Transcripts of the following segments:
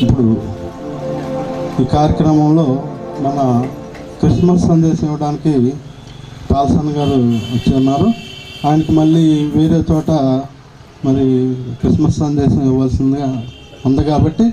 ఇప్పుడు ఈ కార్యక్రమంలో మన క్రిస్మస్ సందేశం ఇవ్వడానికి పాల్సన్ గారు వచ్చి ఉన్నారు ఆయనకి మళ్ళీ వేరే చోట మరి క్రిస్మస్ సందేశం ఇవ్వాల్సిందిగా ఉంది కాబట్టి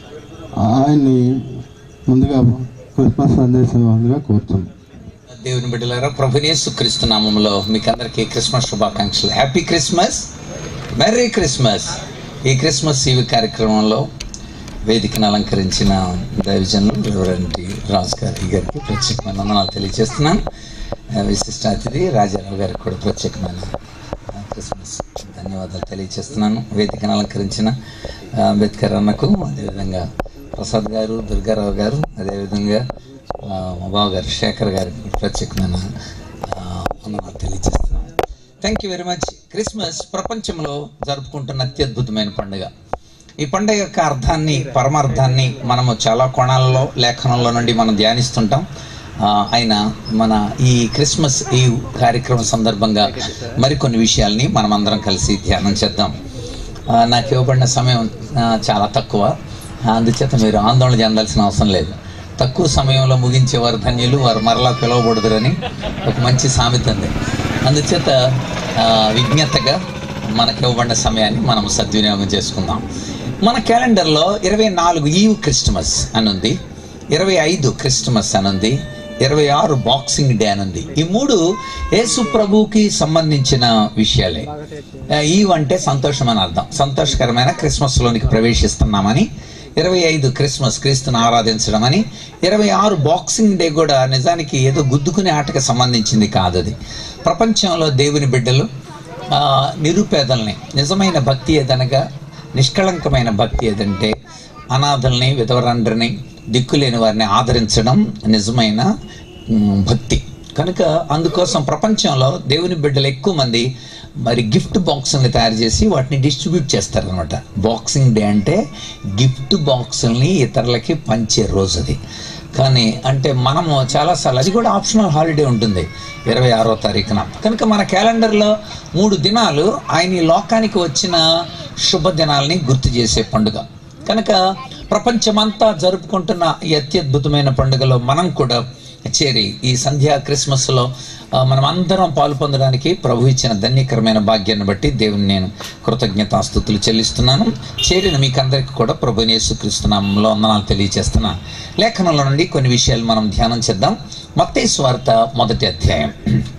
ఆయన్ని ముందుగా క్రిస్మస్ సందేశం ఇవ్వాలిగా కోరుతున్నాం దేవుని బిడ్డలారా ప్రభునేసు క్రీస్తు నామంలో మీకు అందరికీ క్రిస్మస్ శుభాకాంక్షలు హ్యాపీ క్రిస్మస్ మెర్రీ క్రిస్మస్ ఈ క్రిస్మస్ ఈవి కార్యక్రమంలో వేదికను అలంకరించిన దైవజనులు రెవరెంట్ రాజు గారి గారికి ప్రత్యేకమైన వందనాలు తెలియజేస్తున్నాను ఆ, విశిష్ట అతిథి రాజారావు గారికి కూడా ప్రత్యేకమైన ఆ, క్రిస్మస్ ధన్యవాదాలు తెలియజేస్తున్నాను వేదికను అలంకరించిన ఆ, అంబేద్కర్ అన్నకు అదేవిధంగా ప్రసాద్ గారు దుర్గారావు గారు అదేవిధంగా ఆ, మా బావ గారు శేఖర్ గారికి ప్రత్యేకమైన ఆ, వందనాలు తెలియజేస్తున్నాను thank you very much Christmas ప్రపంచంలో జరుపుకుంటున్న అత్యద్భుతమైన పండుగ ఈ పండుగ యొక్క అర్థాన్ని పరమార్థాన్ని మనము చాలా కోణాలలో లేఖనంలో నుండి మనం ధ్యానిస్తుంటాం ఆ, అయినా మన ఈ క్రిస్మస్ ఈ కార్యక్రమం సందర్భంగా మరికొన్ని విషయాల్ని మనం అందరం కలిసి ధ్యానం చేద్దాం ఆ, నాకు ఇవ్వబడిన సమయం ఆ, చాలా తక్కువ ఆ, అందుచేత మీరు ఆందోళన చెందాల్సిన అవసరం లేదు తక్కువ సమయంలో ముగించే వారు ధన్యులు వారు మరలా పిలవబడదురని ఒక మంచి సామెత ఉంది అందుచేత ఆ, విజ్ఞతగా మనకి ఇవ్వబడిన సమయాన్ని మనం సద్వినియోగం చేసుకుందాం మన క్యాలెండర్లో ఇరవై నాలుగు ఈవ్ క్రిస్టమస్ అని ఉంది ఇరవై ఐదు క్రిస్టమస్ అని ఉంది ఇరవై ఆరు బాక్సింగ్ డే అని ఉంది ఈ మూడు యేసు ప్రభువుకి సంబంధించిన విషయాలే ఆ, ఈవ్ అంటే సంతోషం అని అర్థం సంతోషకరమైన క్రిస్మస్ లోనికి ప్రవేశిస్తున్నామని ఇరవై ఐదు క్రిస్మస్ క్రీస్తుని ఆరాధించడం అని ఇరవై ఆరు బాక్సింగ్ డే కూడా నిజానికి ఏదో గుద్దుకునే ఆటకు సంబంధించింది కాదు అది ప్రపంచంలో దేవుని బిడ్డలు ఆ, నిరుపేదల్ని నిజమైన భక్తి ఏదనగా నిష్కళంకమైన భక్తి ఏదంటే అనాథల్ని విధవరండ్రిని దిక్కులేని వారిని ఆదరించడం నిజమైన మ్, భక్తి కనుక అందుకోసం ప్రపంచంలో దేవుని బిడ్డలు ఎక్కువ మంది మరి గిఫ్ట్ బాక్సుల్ని తయారు చేసి వాటిని డిస్ట్రిబ్యూట్ చేస్తారనమాట బాక్సింగ్ డే అంటే గిఫ్ట్ బాక్సుల్ని ఇతరులకి పంచే రోజు అది కానీ అంటే మనము చాలాసార్లు అది కూడా ఆప్షనల్ హాలిడే ఉంటుంది ఇరవై ఆరో తారీఖున కనుక మన క్యాలెండర్లో మూడు దినాలు ఆయన ఈ లోకానికి వచ్చిన శుభదినాల్ని గుర్తు చేసే పండుగ కనుక ప్రపంచమంతా జరుపుకుంటున్న ఈ అత్యద్భుతమైన పండుగలో మనం కూడా చేరి ఈ సంధ్యా క్రిస్మస్లో ఆ, మనం అందరం పాలు పొందడానికి ప్రభు ఇచ్చిన ధన్యకరమైన భాగ్యాన్ని బట్టి దేవుని నేను కృతజ్ఞతాస్థుతులు చెల్లిస్తున్నాను చేరిన మీకందరికీ కూడా ప్రభు యేసుక్రీస్తునామంలో వందనాలు తెలియజేస్తున్నాను లేఖనంలో నుండి కొన్ని విషయాలు మనం ధ్యానం చేద్దాం మత్తయి స్వార్త మొదటి అధ్యాయం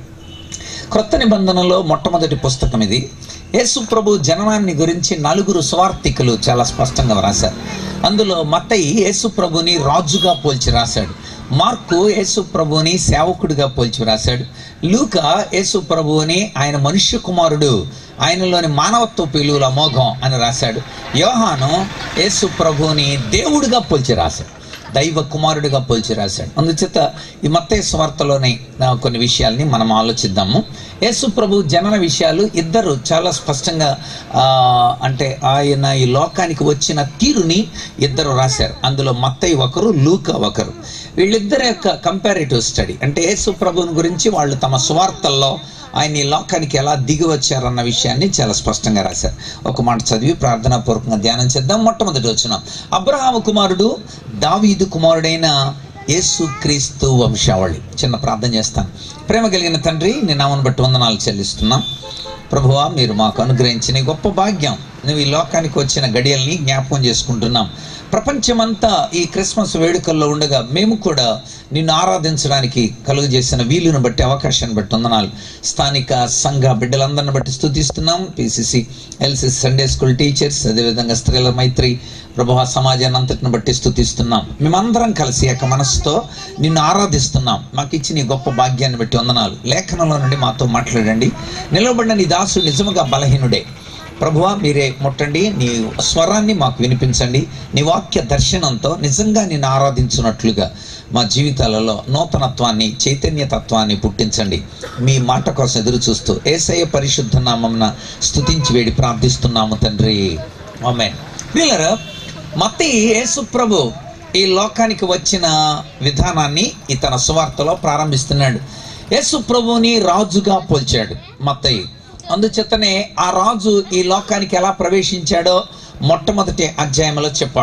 క్రొత్త నిబంధనలో మొట్టమొదటి పుస్తకం ఇది యేసు ప్రభు జననాన్ని గురించి నలుగురు స్వార్థికులు చాలా స్పష్టంగా వ్రాశారు అందులో మత్తయి యేసు ప్రభుని రాజుగా పోల్చి రాశాడు మార్కు యేసు ప్రభుని సేవకుడిగా పోల్చి రాశాడు లూక యేసు ప్రభువుని ఆయన మనుష్య కుమారుడు ఆయనలోని మానవత్వ పిలువుల అమోఘం అని రాశాడు యోహాను యేసు ప్రభువుని దేవుడిగా పోల్చి రాశాడు దైవ కుమారుడిగా పోల్చి రాశాడు అందుచేత ఈ మత్తయి స్వార్థలోని ఆ, కొన్ని విషయాల్ని మనం ఆలోచిద్దాము యేసు ప్రభు జనన విషయాలు ఇద్దరు చాలా స్పష్టంగా ఆ, అంటే ఆయన ఈ లోకానికి వచ్చిన తీరుని ఇద్దరు రాశారు అందులో మత్తయి ఒకరు లూక ఒకరు వీళ్ళిద్దరి యొక్క కంపారిటివ్ స్టడీ అంటే యేసు ప్రభుని గురించి వాళ్ళు తమ స్వార్థల్లో ఆయన ఈ లోకానికి ఎలా దిగి వచ్చారన్న విషయాన్ని చాలా స్పష్టంగా రాశారు ఒక మాట చదివి ప్రార్థనాపూర్వకంగా ధ్యానం చేద్దాం మొట్టమొదటి వచ్చిన అబ్రహాము కుమారుడు దావీదు కుమారుడైన యేసు క్రీస్తు వంశావళి చిన్న ప్రార్థన చేస్తాను ప్రేమ కలిగిన తండ్రి నీ నామను బట్టి వందనాలు చెల్లిస్తున్నాం ప్రభువా మీరు మాకు అనుగ్రహించిన ఈ గొప్ప భాగ్యం నువ్వు ఈ లోకానికి వచ్చిన గడియల్ని జ్ఞాపకం చేసుకుంటున్నాం ప్రపంచమంతా ఈ క్రిస్మస్ వేడుకల్లో ఉండగా మేము కూడా నిన్ను ఆరాధించడానికి కలుగజేసిన వీలును బట్టి అవకాశాన్ని బట్టి వందనాలు స్థానిక సంఘ బిడ్డలందరిని బట్టి స్తుతిస్తున్నాం PCC LCC Sunday school teachers అదేవిధంగా స్త్రీల మైత్రి ప్రభా సమాజాన్ని అంతటిని బట్టి స్తుతిస్తున్నాం మేమందరం కలిసి ఏక మనసుతో నిన్ను ఆరాధిస్తున్నాం మాకు ఇచ్చిన ఈ గొప్ప భాగ్యాన్ని బట్టి వందనాలు లేఖనంలో నుండి మాతో మాట్లాడండి నిలవబడిన నీ దాసుడు నిజముగా బలహీనుడే ప్రభువా మీరే ముట్టండి నీ స్వరాన్ని మాకు వినిపించండి నీ వాక్య దర్శనంతో నిజంగా నిన్ను ఆరాధించున్నట్లుగా మా జీవితాలలో నూతనత్వాన్ని చైతన్యతత్వాన్ని పుట్టించండి మీ మాట కోసం ఎదురు చూస్తూ ఏసయ్య పరిశుద్ధ నామంన స్తుతించి వేడి ప్రార్థిస్తున్నాము తండ్రి ఆమె వీళ్ళరా మత్తి యేసు ప్రభు ఈ లోకానికి వచ్చిన విధానాన్ని ఈ తన సువార్తలో ప్రారంభిస్తున్నాడు యేసు ప్రభుని రాజుగా పోల్చాడు మత్తయి అందుచేతనే ఆ రాజు ఈ లోకానికి ఎలా ప్రవేశించాడో మొట్టమొదటి అధ్యాయంలో చెప్పాడు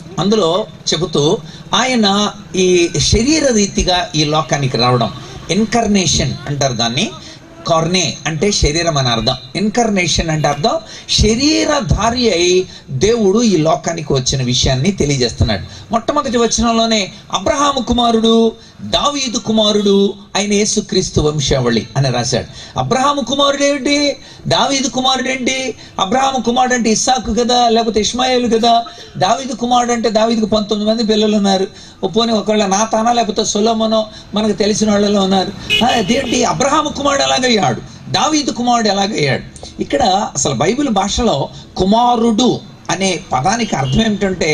అందులో చెబుతూ ఆయన ఈ శరీర రీతిగా ఈ లోకానికి రావడం ఇన్కర్నేషన్ అంటారు దాన్ని కార్నే అంటే శరీరం అని అర్థం ఇన్కర్నేషన్ అంటే అర్థం శరీరధారి అయి దేవుడు ఈ లోకానికి వచ్చిన విషయాన్ని తెలియజేస్తున్నాడు మొట్టమొదటి వచనంలోనే అబ్రహాము కుమారుడు దావీదు కుమారుడు ఆయన యేసుక్రీస్తు వంశావళి అని రాశాడు అబ్రహాము కుమారుడు ఏంటి దావీదు కుమారుడు ఏంటి అబ్రహాము కుమారుడు అంటే ఇస్సాకు కదా లేకపోతే ఇస్మాయిల్ కదా దావీదు కుమారుడు అంటే దావీదుకు పంతొమ్మిది మంది పిల్లలు ఉన్నారు పోనీ ఒకవేళ నాతానా లేకపోతే సొలోమనో మనకు తెలిసిన వాళ్ళలో ఉన్నారు ఆ, అదేంటి అబ్రహాము కుమారుడు ఎలాగయ్యాడు దావీదు కుమారుడు ఎలాగయ్యాడు ఇక్కడ అసలు బైబిల్ భాషలో కుమారుడు అనే పదానికి అర్థం ఏమిటంటే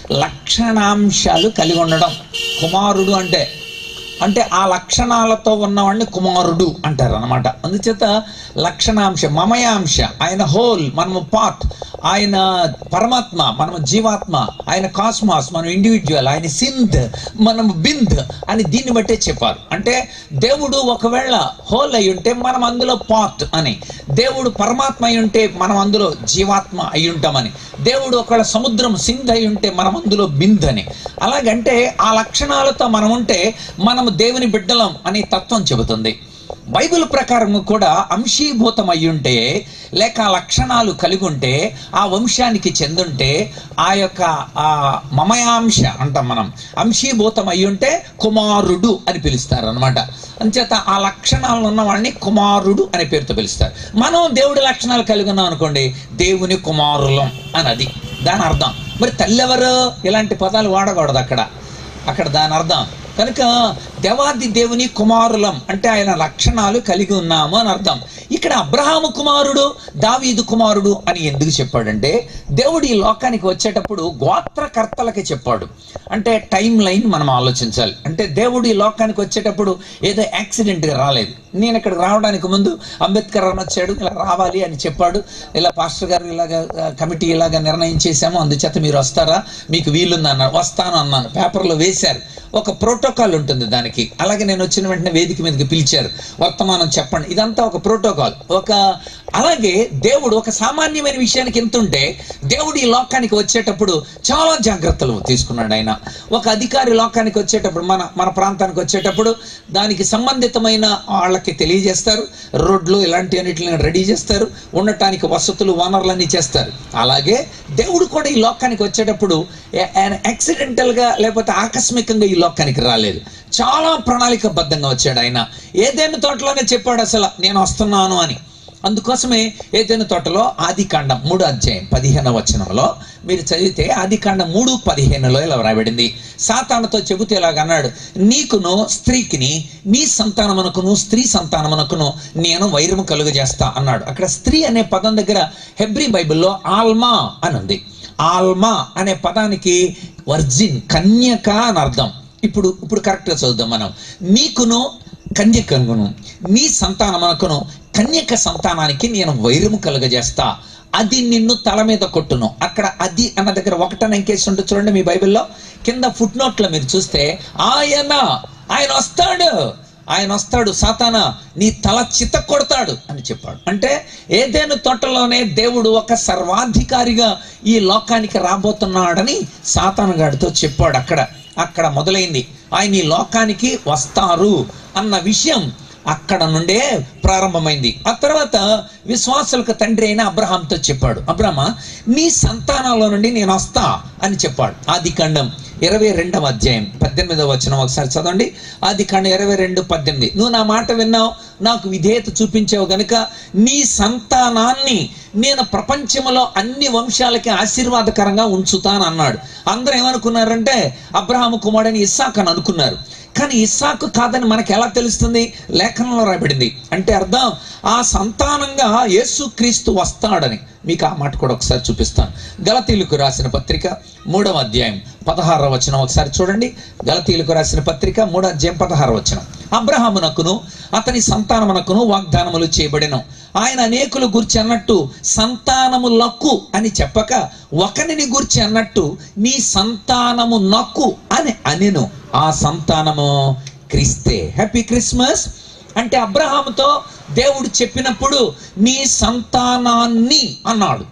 లక్షణాంశాలు కలిగి ఉండడం కుమారుడు అంటే అంటే ఆ లక్షణాలతో ఉన్నవాడిని కుమారుడు అంటారు అనమాట అందుచేత లక్షణాంశ మమయాంశ ఆయన హోల్ మనము పార్ట్ ఆయన పరమాత్మ మనము జీవాత్మ ఆయన కాస్మాస్ మనం ఇండివిజువల్ ఆయన సింధ్ మనము బింద్ అని దీన్ని బట్టే చెప్పారు అంటే దేవుడు ఒకవేళ హోల్ అయి ఉంటే మనం అందులో పార్ట్ అని దేవుడు పరమాత్మ అయి ఉంటే మనం అందులో జీవాత్మ అయి ఉంటామని దేవుడు ఒకవేళ సముద్రం సింధ్ అయి ఉంటే మనం అందులో బింద్ అని అలాగంటే ఆ లక్షణాలతో మనం ఉంటే మనము దేవుని బిడ్డలం అని తత్వం చెబుతుంది బైబిల్ ప్రకారం కూడా అంశీభూతం అయి ఉంటే లేక ఆ లక్షణాలు కలిగి ఉంటే ఆ వంశానికి చెందుంటే ఆ యొక్క ఆ మమయాంశ అంటాం మనం అంశీభూతం అయి ఉంటే కుమారుడు అని పిలుస్తారు అనమాట అంచేత ఆ లక్షణాలు ఉన్న వాడిని కుమారుడు అనే పేరుతో పిలుస్తారు మనం దేవుడి లక్షణాలు కలిగి ఉన్నాం అనుకోండి దేవుని కుమారులం అని అది దాని అర్థం మరి తల్లెవరు ఇలాంటి పదాలు వాడకూడదు అక్కడ అక్కడ దాని అర్థం కనుక దేవాది దేవుని కుమారులం అంటే ఆయన లక్షణాలు కలిగి ఉన్నాము అని అర్థం ఇక్కడ అబ్రహాము కుమారుడు దావీదు కుమారుడు అని ఎందుకు చెప్పాడంటే దేవుడు ఈ లోకానికి వచ్చేటప్పుడు గోత్రకర్తలకి చెప్పాడు అంటే టైం లైన్ మనం ఆలోచించాలి అంటే దేవుడు ఈ లోకానికి వచ్చేటప్పుడు ఏదో యాక్సిడెంట్గా రాలేదు నేను ఇక్కడికి రావడానికి ముందు అంబేద్కర్ అని వచ్చాడు ఇలా రావాలి అని చెప్పాడు ఇలా పాస్టర్ గారు ఇలాగ ఆ, కమిటీ ఇలాగ నిర్ణయం చేశాము అందుచేత మీరు వస్తారా మీకు వీలుంది అన్నారు వస్తాను అన్నాను పేపర్లో వేశారు ఒక ప్రోటోకాల్ ఉంటుంది దానికి అలాగే నేను వచ్చిన వెంటనే వేదిక మీదకి పిలిచారు వర్తమానం చెప్పండి ఇదంతా ఒక ప్రోటోకాల్ ఒక అలాగే దేవుడు ఒక సామాన్యమైన విషయానికి ఎంత ఉంటే దేవుడు ఈ లోకానికి వచ్చేటప్పుడు చాలా జాగ్రత్తలు తీసుకున్నాడు ఆయన ఒక అధికారి లోకానికి వచ్చేటప్పుడు మన మన ప్రాంతానికి వచ్చేటప్పుడు దానికి సంబంధితమైన వాళ్ళకి తెలియజేస్తారు రోడ్లు ఇలాంటి అన్నిటిని రెడీ చేస్తారు ఉండటానికి వసతులు వనరులన్నీ చేస్తారు అలాగే దేవుడు కూడా ఈ లోకానికి వచ్చేటప్పుడు ఏ- ఆయన యాక్సిడెంటల్ గా లేకపోతే ఆకస్మికంగా ఈ లోకానికి రాలేదు చాలా ప్రణాళికబద్ధంగా వచ్చాడు ఆయన ఏదైనా తోటలోనే చెప్పాడు అసలు నేను వస్తున్నాను అని అందుకోసమే ఏదైనా తోటలో ఆది కాండం మూడు అధ్యాయం పదిహేను వచనంలో మీరు చదివితే ఆది కాండం మూడు పదిహేనులో ఇలా రాయబడింది సాతానుతో చెబుతూ ఇలాగ అన్నాడు నీకును స్త్రీకిని నీ సంతానమునకును స్త్రీ సంతానమునకును నేను వైరము కలుగజేస్తా అన్నాడు అక్కడ స్త్రీ అనే పదం దగ్గర హెబ్రీ బైబిల్లో ఆల్మా అని ఉంది ఆల్మా అనే పదానికి వర్జిన్ కన్యక అని అర్థం ఇప్పుడు ఇప్పుడు కరెక్ట్గా చదువుదాం మనం నీకును కన్యకను నీ సంతానమునకును కన్యక సంతానానికి నేను వైరము కలుగజేస్తా అది నిన్ను తల మీద కొట్టును అక్కడ అది అన్న దగ్గర ఒకటని ఎంకేసి ఉంటుంది చూడండి మీ బైబిల్లో కింద ఫుట్ నోట్లో మీరు చూస్తే ఆయన ఆయన వస్తాడు ఆయన వస్తాడు సాతాన నీ తల చిత్త కొడతాడు అని చెప్పాడు అంటే ఏదేను తోటలోనే దేవుడు ఒక సర్వాధికారిగా ఈ లోకానికి రాబోతున్నాడని సాతానగాడితో చెప్పాడు అక్కడ అక్కడ మొదలైంది ఆయన ఈ లోకానికి వస్తారు అన్న విషయం అక్కడ నుండే ప్రారంభమైంది ఆ తర్వాత విశ్వాసులకు తండ్రి అయిన అబ్రహాంతో చెప్పాడు అబ్రహ్మ నీ సంతానంలో నుండి నేను వస్తా అని చెప్పాడు ఆది కాండం ఇరవై రెండవ అధ్యాయం పద్దెనిమిదవ వచనం ఒకసారి చదవండి ఆది కాండం ఇరవై రెండు పద్దెనిమిది నువ్వు నా మాట విన్నావు నాకు విధేయత చూపించావు గనుక నీ సంతానాన్ని నేను ప్రపంచంలో అన్ని వంశాలకి ఆశీర్వాదకరంగా ఉంచుతాను అన్నాడు అందరూ ఏమనుకున్నారంటే అబ్రహాము కుమారుడని ఇస్సాక్ అని అనుకున్నారు కానీ ఇస్సాకు కాదని మనకు ఎలా తెలుస్తుంది లేఖనంలో రాయబడింది అంటే అర్థం ఆ సంతానంగా యేసుక్రీస్తు వస్తాడని మీకు ఆ మాట కూడా ఒకసారి చూపిస్తాను గలతీలకు రాసిన పత్రిక మూడవ అధ్యాయం పదహారవ వచనం ఒకసారి చూడండి గలతీలకు రాసిన పత్రిక మూడో అధ్యాయం పదహార వచనం అబ్రహామునకును అతని సంతానమునకును వాగ్దానములు చేయబడిన ఆయన అనేకులు గురించి అన్నట్టు సంతానములకు అని చెప్పక ఒకనిని గురించి అన్నట్టు నీ సంతానము నక్కు అని అనెను ఆ సంతానము క్రీస్తే హ్యాపీ క్రిస్మస్ అంటే అబ్రహాముతో దేవుడు చెప్పినప్పుడు నీ సంతానాన్ని అన్నాడు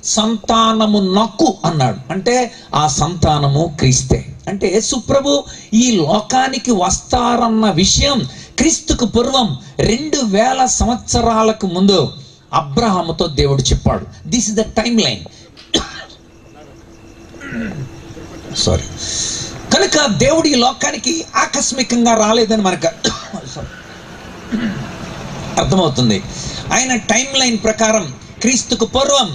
సంతానము నక్కు అన్నాడు అంటే ఆ సంతానము క్రీస్తే అంటే యేసుప్రభు ఈ లోకానికి వస్తారన్న విషయం క్రీస్తుకు పూర్వం రెండు వేల సంవత్సరాలకు ముందు అబ్రహాముతో దేవుడు చెప్పాడు this is the timeline sorry కనుక దేవుడు ఈ లోకానికి ఆకస్మికంగా రాలేదని మనకు అర్థమవుతుంది ఆయన టైం లైన్ ప్రకారం క్రీస్తుకు పూర్వం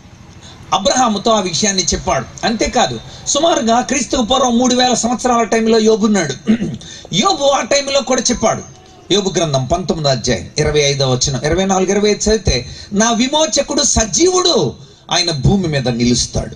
అబ్రహాముతో ఆ విషయాన్ని చెప్పాడు అంతేకాదు సుమారుగా క్రీస్తుకు పూర్వం మూడు వేల సంవత్సరాల టైంలో యోబున్నాడు యోబు ఆ టైంలో కూడా చెప్పాడు యోబు గ్రంథం పంతొమ్మిదో అధ్యాయం ఇరవై ఐదో వచ్చిన ఇరవై నాలుగు ఇరవై ఐదు చదివితే నా విమోచకుడు సజీవుడు ఆయన భూమి మీద నిలుస్తాడు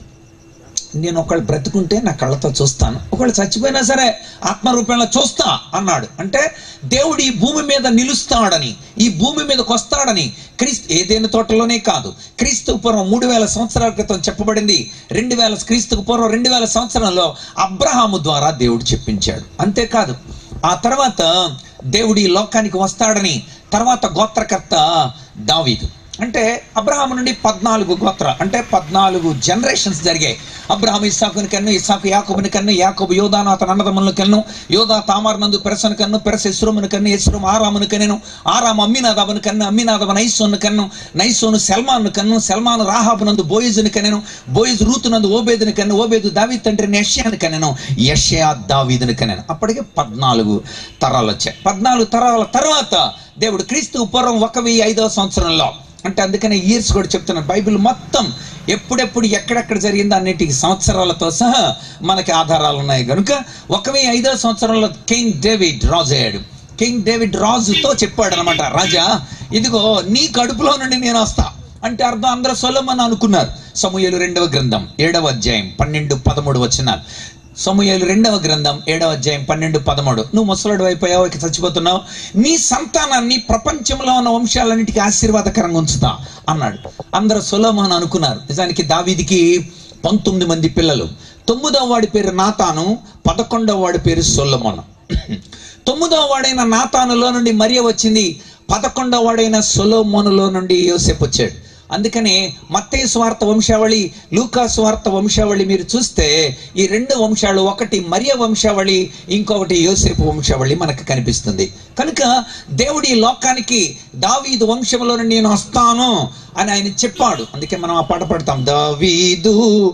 నేను ఒకళ్ళు బ్రతుకుంటే నా కళ్ళతో చూస్తాను ఒకళ్ళు చచ్చిపోయినా సరే ఆత్మరూపంలో చూస్తా అన్నాడు అంటే దేవుడు ఈ భూమి మీద నిలుస్తాడని ఈ భూమి మీదకి వస్తాడని క్రీస్తు ఏదైనా తోటలోనే కాదు క్రీస్తు పూర్వం మూడు వేల సంవత్సరాల క్రితం చెప్పబడింది రెండు వేల క్రీస్తుకు పూర్వం రెండు వేల సంవత్సరంలో అబ్రహాము ద్వారా దేవుడు చెప్పించాడు అంతేకాదు ఆ తర్వాత దేవుడు ఈ లోకానికి వస్తాడని తర్వాత గోత్రకర్త దావీదు అంటే అబ్రహాము నుండి పద్నాలుగు గోత్ర అంటే పద్నాలుగు జనరేషన్స్ జరిగాయి అబ్రహాం ఇస్సాకుని కన్ను ఇస్సాకు యాకోబుని కన్ను యాకోబు యోధాను అతని అన్నదమ్ములను కన్ను యోధా తామార్ నందు పెరసను కన్ను పెరస ఇస్రోమును కన్ను ఇస్రోం ఆరామును కన్నెను ఆరాము అమ్మినాదాబును కన్ను అమ్మినాదబు నైసోను కన్ను నైసోను సెల్మాను కన్ను సెల్మాను రాహాబు నందు బోయిజుని కన్నెను బోయిజు రూతు నందు ఓబేదుని కన్ను ఓబేదు దావీ తండ్రిని యష్యాని కన్నెను యష్యా దావీదుని కన్నెను అప్పటికే పద్నాలుగు తరాలు వచ్చాయి పద్నాలుగు తరాల తర్వాత దేవుడు క్రీస్తు పూర్వం ఒక వెయ్యి ఐదవ సంవత్సరంలో అంటే అందుకనే ఇయర్స్ కూడా చెప్తున్నాను బైబిల్ మొత్తం ఎప్పుడెప్పుడు ఎక్కడెక్కడ జరిగిందో అన్నిటికి సంవత్సరాలతో సహా మనకి ఆధారాలు ఉన్నాయి కనుక ఒక వెయ్యి ఐదో సంవత్సరంలో కింగ్ డేవిడ్ రాజు అయ్యాడు కింగ్ డేవిడ్ రాజుతో చెప్పాడు అనమాట రాజా ఇదిగో నీ కడుపులో నుండి నేను వస్తా అంటే అర్థం అందరూ సొలమని అనుకున్నారు సమూహలు రెండవ గ్రంథం ఏడవ అధ్యాయం పన్నెండు పదమూడు వచ్చినారు సమూహలు రెండవ గ్రంథం ఏడవ అధ్యాయం పన్నెండు పదమూడు నువ్వు ముసలాడు అయిపోయావు ఇక చచ్చిపోతున్నావు నీ సంతానాన్ని ప్రపంచంలో ఉన్న వంశాలన్నిటికీ ఆశీర్వాదకరంగా ఉంచుతా అన్నాడు అందరూ సొలోమోన్ అనుకున్నారు నిజానికి దావీదికి పంతొమ్మిది మంది పిల్లలు తొమ్మిదవ వాడి పేరు నాతాను పదకొండవ వాడి పేరు సొల్లమోను తొమ్మిదవ వాడైన నాతానులో నుండి మరియ వచ్చింది పదకొండవ వాడైన సొలోమోనులో నుండి యోసేపు వచ్చాడు అందుకనే మత్తయి స్వార్థ వంశావళి లూకా స్వార్థ వంశావళి మీరు చూస్తే ఈ రెండు వంశాలు ఒకటి మరియ వంశావళి ఇంకొకటి యోసేపు వంశావళి మనకు కనిపిస్తుంది కనుక దేవుడి లోకానికి దావీదు వంశంలో నుండి నేను వస్తాను అని ఆయన చెప్పాడు అందుకే మనం ఆ పాట పాడతాం దావీదు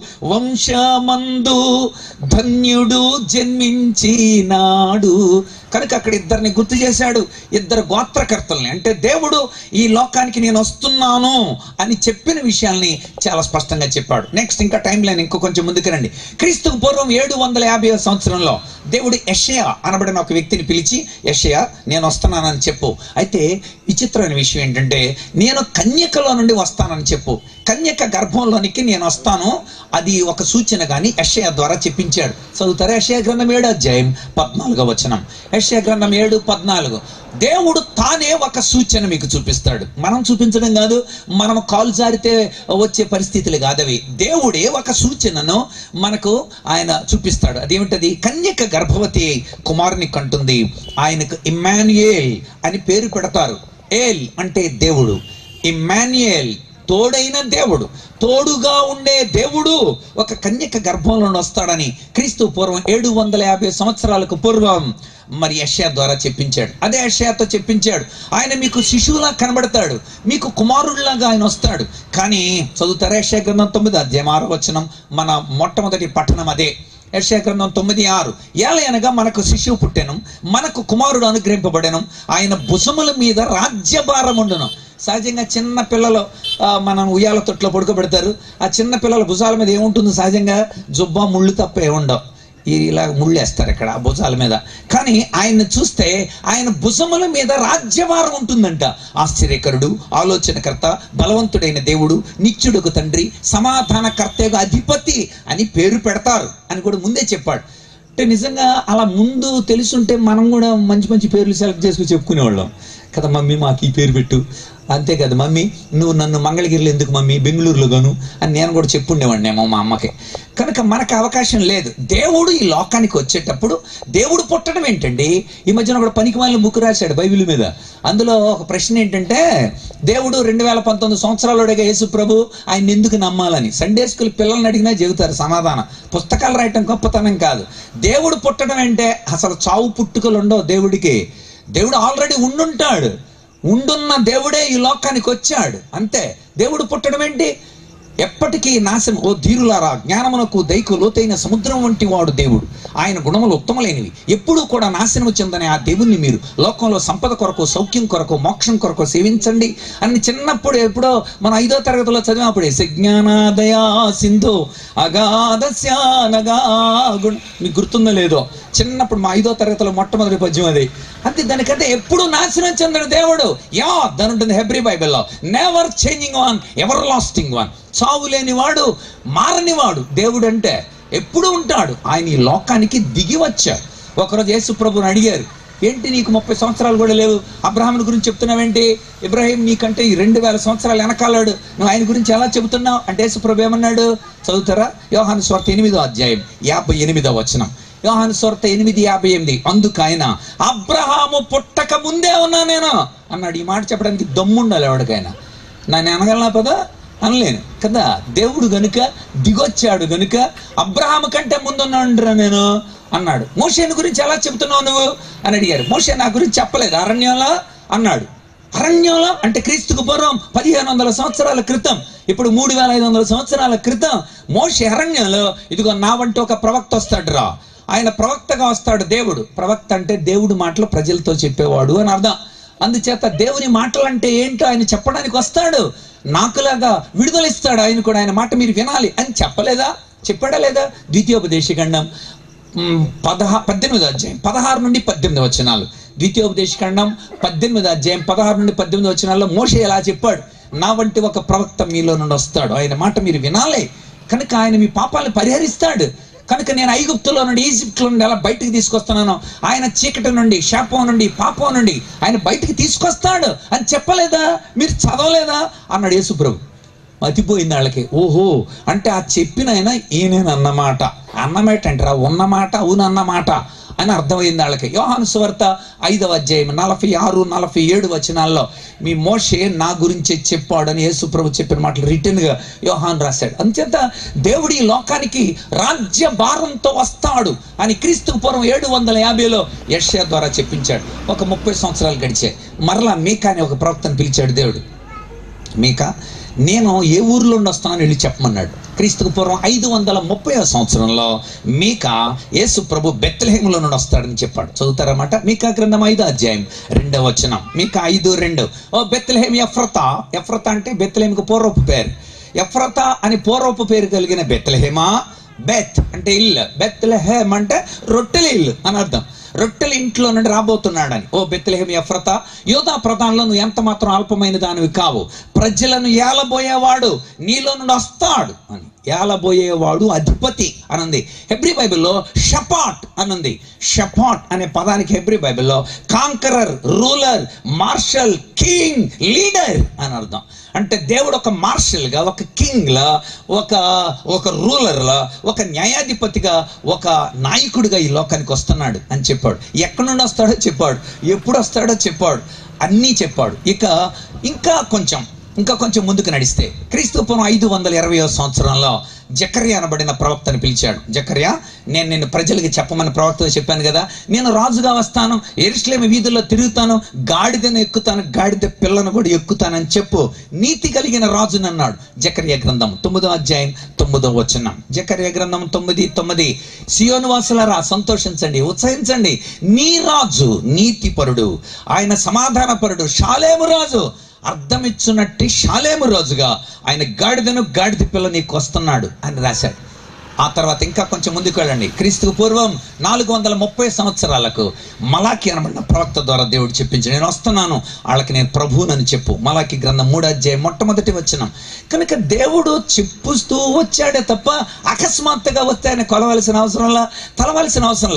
వంశమందు ధన్యుడు జన్మించినాడు కనుక అక్కడ ఇద్దరిని గుర్తు చేశాడు ఇద్దరు గోత్రకర్తల్ని అంటే దేవుడు ఈ లోకానికి నేను వస్తున్నాను అని చెప్పిన విషయాల్ని చాలా స్పష్టంగా చెప్పాడు నెక్స్ట్ ఇంకా టైం లైన్ ఇంకో కొంచెం ముందుకు రండి క్రీస్తుకు పూర్వం ఏడు వందల యాభై సంవత్సరంలో దేవుడు యషయా అనబడిన ఒక వ్యక్తిని పిలిచి యషయా నేను వస్తున్నానని చెప్పు అయితే విచిత్రమైన విషయం ఏంటంటే నేను కన్యకలో నుండి వస్తానని చెప్పు కన్యక గర్భంలోనికి నేను వస్తాను అది ఒక సూచన కానీ యషయా ద్వారా చెప్పించాడు చదువుతారా యషయా గ్రంథం ఏడు అధ్యాయం పద్నాలుగో వచనం యషయా గ్రంథం ఏడు పద్నాలుగు దేవుడు తానే ఒక సూచన మీకు చూపిస్తాడు మనం చూపించడం కాదు మనం కాలు జారితే వచ్చే పరిస్థితులు కాదవి దేవుడే ఒక సూచనను మనకు ఆయన చూపిస్తాడు అదేమిటది కన్యక గర్భవతి అయి కుమారుని కంటుంది ఆయనకు ఇమ్మాన్యుయేల్ అని పేరు పెడతారు ఏల్ అంటే దేవుడు ఇమ్మాన్యుయేల్ తోడైన దేవుడు తోడుగా ఉండే దేవుడు ఒక కన్యక గర్భంలో వస్తాడని క్రీస్తు పూర్వం ఏడు వందల యాభై సంవత్సరాలకు పూర్వం మరి యష్యా ద్వారా చెప్పించాడు అదే యష్యాతో చెప్పించాడు ఆయన మీకు శిశువులా కనబడతాడు మీకు కుమారుడిలాగా ఆయన వస్తాడు కానీ చదువుతారా యష్యా గ్రంథం తొమ్మిది అధ్యాయం ఆరో వచనం మన మొట్టమొదటి పట్టణం అదే యెషయా గ్రంథం తొమ్మిది ఆరు ఏలయనగా మనకు శిశువు పుట్టెను మనకు కుమారుడు అనుగ్రహింపబడెను ఆయన భుజముల మీద రాజ్యభారం ఉండును సహజంగా చిన్న పిల్లలు ఆ, మనం ఉయ్యాల తొట్లో పడుకోబెడతారు ఆ చిన్న పిల్లల భుజాల మీద ఏముంటుంది సహజంగా జుబ్బా ముళ్ళు తప్ప ఏముండవు ఈ ఇలా ముళ్ళు వేస్తారు ఇక్కడ ఆ భుజాల మీద కానీ ఆయన్ని చూస్తే ఆయన భుజముల మీద రాజ్యభారం ఉంటుందంట ఆశ్చర్యకరుడు ఆలోచనకర్త బలవంతుడైన దేవుడు నిత్యుడుకు తండ్రి సమాధానకర్తగా అధిపతి అని పేరు పెడతారు అని కూడా ముందే చెప్పాడు అంటే నిజంగా అలా ముందు తెలుసుంటే మనం కూడా మంచి మంచి పేర్లు సెలెక్ట్ చేసుకుని చెప్పుకునేవాళ్ళం కదా మమ్మీ మాకు ఈ పేరు పెట్టు అంతే కదా మమ్మీ నువ్వు నన్ను మంగళగిరిలో ఎందుకు మమ్మీ బెంగళూరులో గాను అని నేను కూడా చెప్పుండేవాడిని ఏమో మా అమ్మకి కనుక మనకు అవకాశం లేదు దేవుడు ఈ లోకానికి వచ్చేటప్పుడు దేవుడు పుట్టడం ఏంటండి ఈ మధ్యన ఒక పనికి వాళ్ళ బుక్ రాశాడు బైబిల్ మీద అందులో ఒక ప్రశ్న ఏంటంటే దేవుడు రెండు వేల పంతొమ్మిది సంవత్సరాలుగా యేసు ప్రభు ఆయన ఎందుకు నమ్మాలని సండే స్కూల్ పిల్లల్ని అడిగినా చెబుతారు సమాధానం పుస్తకాలు రాయటం గొప్పతనం కాదు దేవుడు పుట్టడం అంటే అసలు చావు పుట్టుకలు ఉండవు దేవుడికి దేవుడు ఆల్రెడీ ఉండుంటాడు ఉండున్న దేవుడే ఈ లోకానికి వచ్చాడు అంతే దేవుడు పుట్టడం ఏంటి ఎప్పటికీ నాశనం ఓ ధీరులారా జ్ఞానమునకు దైకు లోతైన సముద్రం వంటి వాడు దేవుడు ఆయన గుణములు ఉత్తమలేనివి ఎప్పుడూ కూడా నాశనం చెందని ఆ దేవుణ్ణి మీరు లోకంలో సంపద కొరకు సౌఖ్యం కొరకు మోక్షం కొరకు సేవించండి అని చిన్నప్పుడు ఎప్పుడో మనం ఐదో తరగతిలో చదివినప్పుడే సజ్ఞానాదయా సింధు అగాధస్యానగా గుణ మీకు గుర్తుందో లేదో చిన్నప్పుడు మా ఐదో తరగతిలో మొట్టమొదటి పద్యం అది అంతే దానికంటే ఎప్పుడు నాశనం చెందిన దేవుడు యా దాని ఉంటుంది హెబ్రి బైబిల్లో never changing one everlasting one చావు లేనివాడు మారనివాడు దేవుడు అంటే ఎప్పుడు ఉంటాడు ఆయన ఈ లోకానికి దిగి వచ్చాడు ఒకరోజు యేసు ప్రభుని అడిగారు ఏంటి నీకు ముప్పై సంవత్సరాలు కూడా లేవు అబ్రహాముని గురించి చెప్తున్నావేంటి ఇబ్రాహీం నీకంటే ఈ రెండు వేల సంవత్సరాలు వెనకాలాడు నువ్వు ఆయన గురించి ఎలా చెబుతున్నావు అంటే యేసుప్రభు ఏమన్నాడు చదువుతారా యోహాను స్వార్థ ఎనిమిదో అధ్యాయం యాభై ఎనిమిదో వచనం యోహాను స్వార్థ ఎనిమిది యాభై ఎనిమిది అందుకు ఆయన అబ్రహాము పుట్టక ముందే ఉన్నా నేను అన్నాడు ఈ మాట చెప్పడానికి దమ్ముండాలి ఎవరికైనా నన్ను అనగలనా పదా అనలేను కదా దేవుడు గనుక దిగొచ్చాడు గనుక అబ్రహాము కంటే ముందున్నాడురా నేను అన్నాడు మోషేని గురించి ఎలా చెబుతున్నావు నువ్వు అని అడిగారు మోషే నా గురించి చెప్పలేదు అరణ్యంలో అన్నాడు అరణ్యంలో అంటే క్రీస్తుకు పూర్వం పదిహేను వందల సంవత్సరాల క్రితం ఇప్పుడు మూడు వేల ఐదు వందల సంవత్సరాల క్రితం మోషే అరణ్యంలో ఇదిగో నా వంటి ఒక ప్రవక్త వస్తాడు రా ఆయన ప్రవక్తగా వస్తాడు దేవుడు ప్రవక్త అంటే దేవుడు మాటలు ప్రజలతో చెప్పేవాడు అని అర్థం అందుచేత దేవుని మాటలు అంటే ఏంటో ఆయన చెప్పడానికి వస్తాడు నాకులాగా విడుదల ఇస్తాడు ఆయన కూడా ఆయన మాట మీరు వినాలి అని చెప్పలేదా చెప్పాడా లేదా ద్వితీయోపదేశఖండం మ్, పదహా పద్దెనిమిది అధ్యాయం పదహారు నుండి పద్దెనిమిది వచనాలు ద్వితీయోపదేశఖండం పద్దెనిమిది అధ్యాయం పదహారు నుండి పద్దెనిమిది వచనాల్లో మోషే ఎలా చెప్పాడు నా వంటి ఒక ప్రవక్త మీలో నుండి వస్తాడు ఆయన మాట మీరు వినాలి కనుక ఆయన మీ పాపాలను పరిహరిస్తాడు కనుక నేను ఐగుప్తులో నుండి ఈజిప్ట్లో నుండి ఎలా బయటికి తీసుకొస్తున్నాను ఆయన చీకటి నుండి శాపం నుండి పాపం నుండి ఆయన బయటికి తీసుకొస్తాడు అని చెప్పలేదా మీరు చదవలేదా అన్నాడు యేసుప్రభు మతిపోయింది వాళ్ళకి ఓహో అంటే ఆ చెప్పిన ఆయన ఈయనన్నమాట అన్నమాట అంటారా ఉన్నమాట అవునన్నమాట అని అర్థమైంది వాళ్ళకి యోహాను సువార్త ఐదవ అధ్యాయం నలభై ఆరు నలభై ఏడు వచనాల్లో మీ మోషే నా గురించే చెప్పాడని యేసుప్రభు చెప్పిన మాటలు రిటర్న్ గా యోహాన్ రాశాడు అంచేత దేవుడు ఈ లోకానికి రాజ్య భారంతో వస్తాడు అని క్రీస్తు పూర్వం ఏడు వందల యాభైలో యష్యా ద్వారా చెప్పించాడు ఒక ముప్పై సంవత్సరాలు గడిచాయి మరలా మీకా అని ఒక ప్రవక్తను పిలిచాడు దేవుడు మీక నేను ఏ ఊర్లో నుండి వస్తానని వెళ్ళి చెప్పమన్నాడు క్రీస్తుకు పూర్వం ఐదు వందల ముప్పై సంవత్సరంలో మీక యేసు ప్రభు బెత్తలహేములో నుండి వస్తాడని చెప్పాడు చదువుతారన్నమాట మీకా గ్రంథం ఐదో అధ్యాయం రెండవ వచనం మీక ఐదు రెండు ఓ బెత్తలహేమ్ ఎఫ్రత ఎఫ్రత అంటే బెత్తలహేమికి పూర్వపు పేరు ఎఫ్రత అని పూర్వపు పేరు కలిగిన బెత్తలహేమా బెత్ అంటే ఇల్లు బెత్తలహేమ్ అంటే రొట్టెల ఇల్లు అని అర్థం రొట్టెల ఇంట్లో నుండి రాబోతున్నాడని ఓ బెత్తలహేం ఎఫ్రత యోధా ప్రధానంలో నువ్వు ఎంత మాత్రం అల్పమైన దానివి కావు ప్రజలను ఏలబోయేవాడు నీలో నుండి వస్తాడు అని ఏలబోయేవాడు అధిపతి అనుంది హెబ్రి బైబిల్లో షపాట్ అనుంది షపాట్ అనే పదానికి హెబ్రి బైబిల్లో conqueror ruler marshal king leader అని అర్థం అంటే దేవుడు ఒక మార్షల్గా ఒక కింగ్లా ఒక ఒక రూలర్లా ఒక న్యాయాధిపతిగా ఒక నాయకుడిగా ఈ లోకానికి వస్తున్నాడు అని చెప్పాడు ఎక్కడి నుండి వస్తాడో చెప్పాడు ఎప్పుడు వస్తాడో చెప్పాడు అన్నీ చెప్పాడు ఇక ఇంకా కొంచెం ఇంకా కొంచెం ముందుకు నడిస్తే క్రీస్తు పూర్వం ఐదు వందల ఇరవై సంవత్సరంలో జకర్యా అనబడిన ప్రవక్తను పిలిచాడు జకర్యా నేను నిన్ను ప్రజలకి చెప్పమని ప్రవక్త చెప్పాను కదా నేను రాజుగా వస్తాను ఎరుసలేమి వీధుల్లో తిరుగుతాను గాడిదను ఎక్కుతాను గాడిద పిల్లను కూడా ఎక్కుతానని చెప్పు నీతి కలిగిన రాజుని అన్నాడు జకర్య గ్రంథం తొమ్మిదో అధ్యాయం తొమ్మిదో వచనం జకర్య గ్రంథం తొమ్మిది తొమ్మిది సియోను వాసులరా సంతోషించండి ఉత్సహించండి నీ రాజు నీతిపరుడు ఆయన సమాధానపరుడు షాలేము రాజు అర్థం ఇచ్చినట్టు షాలేము రాజుగా ఆయన గాడిదను గాడిద పిల్ల నీకు వస్తున్నాడు అని రాశాడు ఆ తర్వాత ఇంకా కొంచెం ముందుకు వెళ్ళండి క్రీస్తుకు పూర్వం నాలుగు వందల ముప్పై సంవత్సరాలకు మలాకి అనబడిన ప్రవక్త ద్వారా దేవుడు చెప్పించి నేను వస్తున్నాను వాళ్ళకి నేను ప్రభువునని చెప్పు మలాకి గ్రంథం మూడు అధ్యాయం మొట్టమొదటి వచ్చినాం కనుక దేవుడు చెప్పుస్తూ వచ్చాడే తప్ప అకస్మాత్తుగా వస్తే ఆయన కొలవలసిన అవసరంలా తలవలసిన అవసరంలా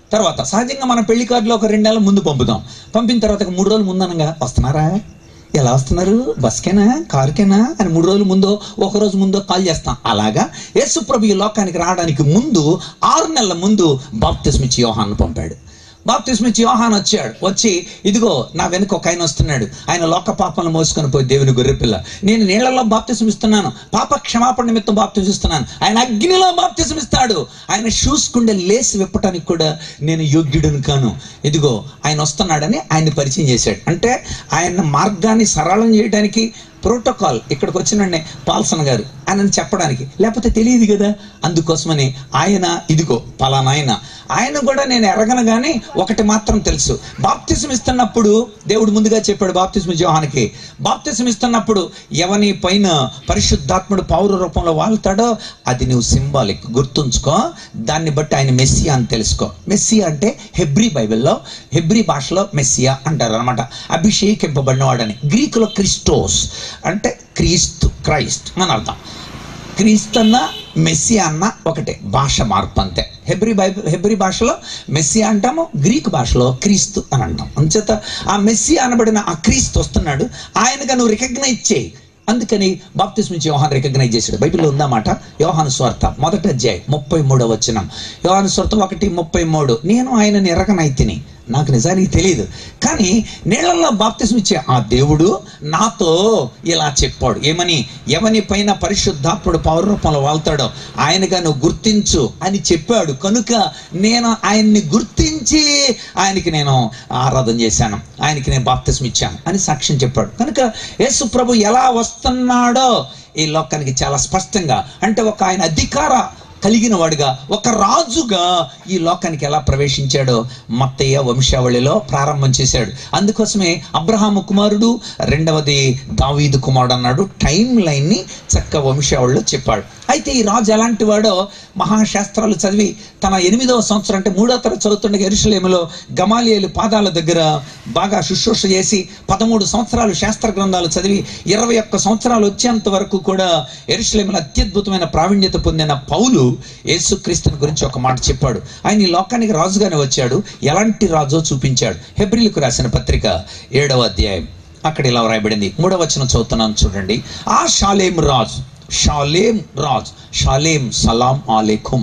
తర్వాత సహజంగా మన పెళ్లి కార్డులో ఒక రెండు నెలల ముందు పంపుతాం పంపిన తర్వాత ఒక మూడు రోజులు ముందనగా వస్తున్నారా ఎలా వస్తున్నారు బస్కేనా కారుకేనా అని మూడు రోజుల ముందో ఒక రోజు ముందో కాల్ చేస్తాం అలాగా యేసుప్రభు ఈ లోకానికి రావడానికి ముందు ఆరు నెలల ముందు బాప్తిస్మిచ్చి యోహాన్ని పంపాడు బాప్తిస్మిచ్చి యోహాన్ వచ్చాడు వచ్చి ఇదిగో నా వెనుక ఒక ఆయన వస్తున్నాడు ఆయన లోక పాపాలను మోసుకొని పోయి దేవుని గొర్రెపిల్ల నేను నీళ్లలో బాప్తిసం ఇస్తున్నాను పాప క్షమాపణ నిమిత్తం బాప్తిసం ఇస్తున్నాను ఆయన అగ్నిలో బాప్తిసం ఇస్తాడు ఆయన షూస్ కుండే లేసి విప్పటానికి కూడా నేను యోగ్యుడును కాను ఇదిగో ఆయన వస్తున్నాడని ఆయన్ని పరిచయం చేశాడు అంటే ఆయన మార్గాన్ని సరళం చేయడానికి ప్రోటోకాల్ ఇక్కడికి వచ్చినండి పాల్సన్ గారు ఆయనని చెప్పడానికి లేకపోతే తెలియదు కదా అందుకోసమని ఆయన ఇదిగో పలానా ఆయన ఆయన కూడా నేను ఎరగను కానీ ఒకటి మాత్రం తెలుసు బాప్తిసం ఇస్తున్నప్పుడు దేవుడు ముందుగా చెప్పాడు బాప్తిసం జోహానికి బాప్తిసం ఇస్తున్నప్పుడు ఎవని పైన పరిశుద్ధాత్ముడు పౌర రూపంలో వాళ్తాడో అది నువ్వు సింబాలిక్ గుర్తుంచుకో దాన్ని బట్టి ఆయన మెస్సియా అని తెలుసుకో మెస్సియా అంటే హెబ్రీ బైబిల్లో హెబ్రీ భాషలో మెస్సియా అంటారు అనమాట అభిషేకింపబడినవాడని గ్రీకులో క్రిస్టోస్ అంటే క్రీస్తు క్రైస్ట్ అని అర్థం క్రీస్తు అన్న మెస్సియా అన్న ఒకటే భాష మార్పు అంతే హెబ్రి బైబిల్ హెబ్రి భాషలో మెస్సియా అంటాము గ్రీక్ భాషలో క్రీస్తు అని అంటాం అంచేత ఆ మెస్సియా అనబడిన ఆ క్రీస్తు వస్తున్నాడు ఆయనగా నువ్వు రికగ్నైజ్ చేయి అందుకని బాప్తిస్ నుంచి యోహాన్ రికగ్నైజ్ చేశాడు బైబిల్లో ఉందన్నమాట యోహాను స్వార్థ మొదట అధ్యాయం ముప్పై మూడో వచ్చినం యోహాను స్వార్థ ఒకటి ముప్పై మూడు నేను ఆయనని ఎరగనైతిని నాకు నిజానికి తెలియదు కానీ నీళ్లలో బాప్తిసం ఇచ్చే ఆ దేవుడు నాతో ఇలా చెప్పాడు ఏమని ఎవని పైన పరిశుద్ధాత్ముడు పౌరరూపంలో వాళ్తాడో ఆయనగా నువ్వు గుర్తించు అని చెప్పాడు కనుక నేను ఆయన్ని గుర్తించి ఆయనకి నేను ఆరాధన చేశాను ఆయనకి నేను బాప్తిసం ఇచ్చాను అని సాక్ష్యం చెప్పాడు కనుక యేసు ప్రభు ఎలా వస్తున్నాడో ఈ లోకానికి చాలా స్పష్టంగా అంటే ఒక ఆయన అధికార కలిగిన వాడుగా ఒక రాజుగా ఈ లోకానికి ఎలా ప్రవేశించాడో మత్తయ్య వంశావళిలో ప్రారంభం చేశాడు అందుకోసమే అబ్రహాము కుమారుడు రెండవది దావీదు కుమారుడు అన్నాడు టైం లైన్ని చక్క వంశావళిలో చెప్పాడు అయితే ఈ రాజు ఎలాంటి వాడో మహాశాస్త్రాలు చదివి తన ఎనిమిదవ సంవత్సరం అంటే మూడో తరగతి చదువుతుండగా ఎరుసలేములో గమాలియలు పాదాల దగ్గర బాగా శుశ్రూష చేసి పదమూడు సంవత్సరాలు శాస్త్ర గ్రంథాలు చదివి ఇరవై ఒక్క సంవత్సరాలు వచ్చేంత వరకు కూడా ఎరుసలేములో అత్యద్భుతమైన ప్రావీణ్యత పొందిన పౌలు యేసుక్రీస్తుని గురించి ఒక మాట చెప్పాడు ఆయన ఈ లోకానికి రాజుగానే వచ్చాడు ఎలాంటి రాజో చూపించాడు హెబ్రిలకు రాసిన పత్రిక ఏడవ అధ్యాయం అక్కడ ఇలా వ్రాయబడింది మూడవ వచనం చదువుతున్నాను చూడండి ఆ షాలేం రాజు షాలేం రాజ్ షాలేం సలాం ఆలేఖుం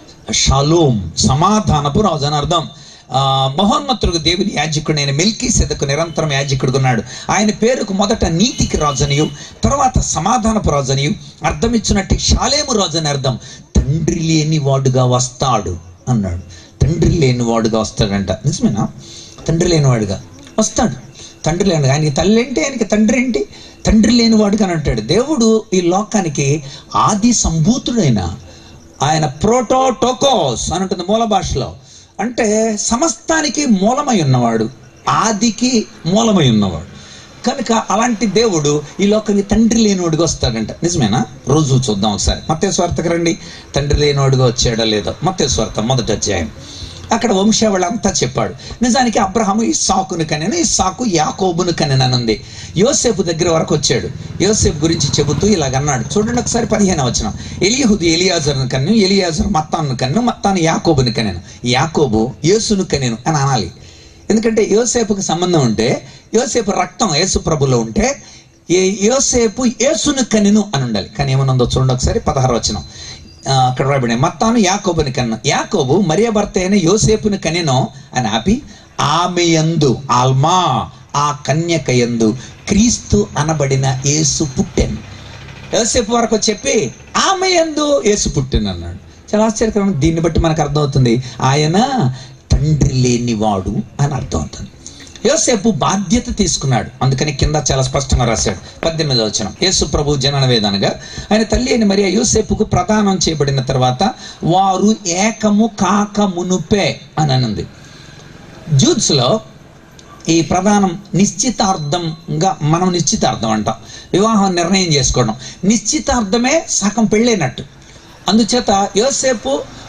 షాలోం సమాధానపు రాజు అని అర్థం ఆ, మహోన్నతుడు దేవుని యాజకుడు నేను మిల్కీ సెదకు నిరంతరం యాజకుడు ఉన్నాడు ఆయన పేరుకు మొదట నీతికి రాజనియు తర్వాత సమాధానపు రాజనియు అర్థం ఇచ్చినట్టు షాలేము రాజు అని అర్థం తండ్రి లేని వాడుగా వస్తాడు అన్నాడు తండ్రి లేని వాడుగా వస్తాడంట నిజమేనా తండ్రి లేనివాడుగా వస్తాడు తండ్రి లేని ఆయనకి తల్లి ఏంటి ఆయనకి తండ్రి ఏంటి తండ్రి లేనివాడుగా అని అంటాడు దేవుడు ఈ లోకానికి ఆది సంభూతుడైన ఆయన ప్రోటోటోకోస్ అని ఉంటుంది మూల భాషలో అంటే సమస్తానికి మూలమై ఉన్నవాడు ఆదికి మూలమై ఉన్నవాడు కనుక అలాంటి దేవుడు ఈ లోకానికి తండ్రి లేనివాడుగా వస్తాడంట నిజమేనా రోజు చూద్దాం ఒకసారి మత్తే స్వార్థకు రండి తండ్రి లేనివాడుగా వచ్చాడో లేదో మత్తే స్వార్థ మొదటి అధ్యాయం అక్కడ వంశావళి అంతా చెప్పాడు నిజానికి అబ్రహాము ఈ సాకును కనెను ఈ సాకు యాకోబును కనెననుంది యోసేపు దగ్గర వరకు వచ్చాడు యోసేపు గురించి చెబుతూ ఇలాగన్నాడు చూడండి ఒకసారి పదిహేను వచ్చిన ఎలియహుది ఎలియాజర్ను కన్ను ఎలియాజర్ మత్తాను కన్ను మత్తాను యాకోబుని కనెను యాకోబు యేసును కనెను అని అనాలి ఎందుకంటే యోసేపుకి సంబంధం ఉంటే యోసేపు రక్తం యేసు ప్రభులో ఉంటే ఏ యోసేపు యేసును కనెను అని ఉండాలి కానీ ఏమనుందో చూడండి ఒకసారి పదహారు వచనం ఆ, అక్కడ రాబడి మత్తాను యాకోబుని కన్ను యాకోబు మరియ భర్త అయిన యోసేపుని కనెను అని ఆపి ఆమె యందు ఆల్మా ఆ కన్యక యందు క్రీస్తు అనబడిన యేసు పుట్టెను యోసేపు వరకు చెప్పి ఆమె యందు యేసు పుట్టెను అన్నాడు చాలా ఆశ్చర్యకరం దీన్ని బట్టి మనకు అర్థమవుతుంది ఆయన తండ్రి లేనివాడు అని అర్థం అవుతుంది యోసేపు బాధ్యత తీసుకున్నాడు అందుకని కింద చాలా స్పష్టంగా రాశాడు పద్దెనిమిది వచ్చిన యేసు ప్రభు జనన వేదనగా ఆయన తల్లి అయిన మరియా యోసేపుకు ప్రదానం చేయబడిన తర్వాత వారు ఏకము కాక మునుపే అని అనుంది జూత్స్లో ఈ ప్రధానం నిశ్చితార్థంగా మనం నిశ్చితార్థం అంటాం వివాహం నిర్ణయం చేసుకోవడం నిశ్చితార్థమే సగం పెళ్ళైనట్టు అందుచేత యోసేపు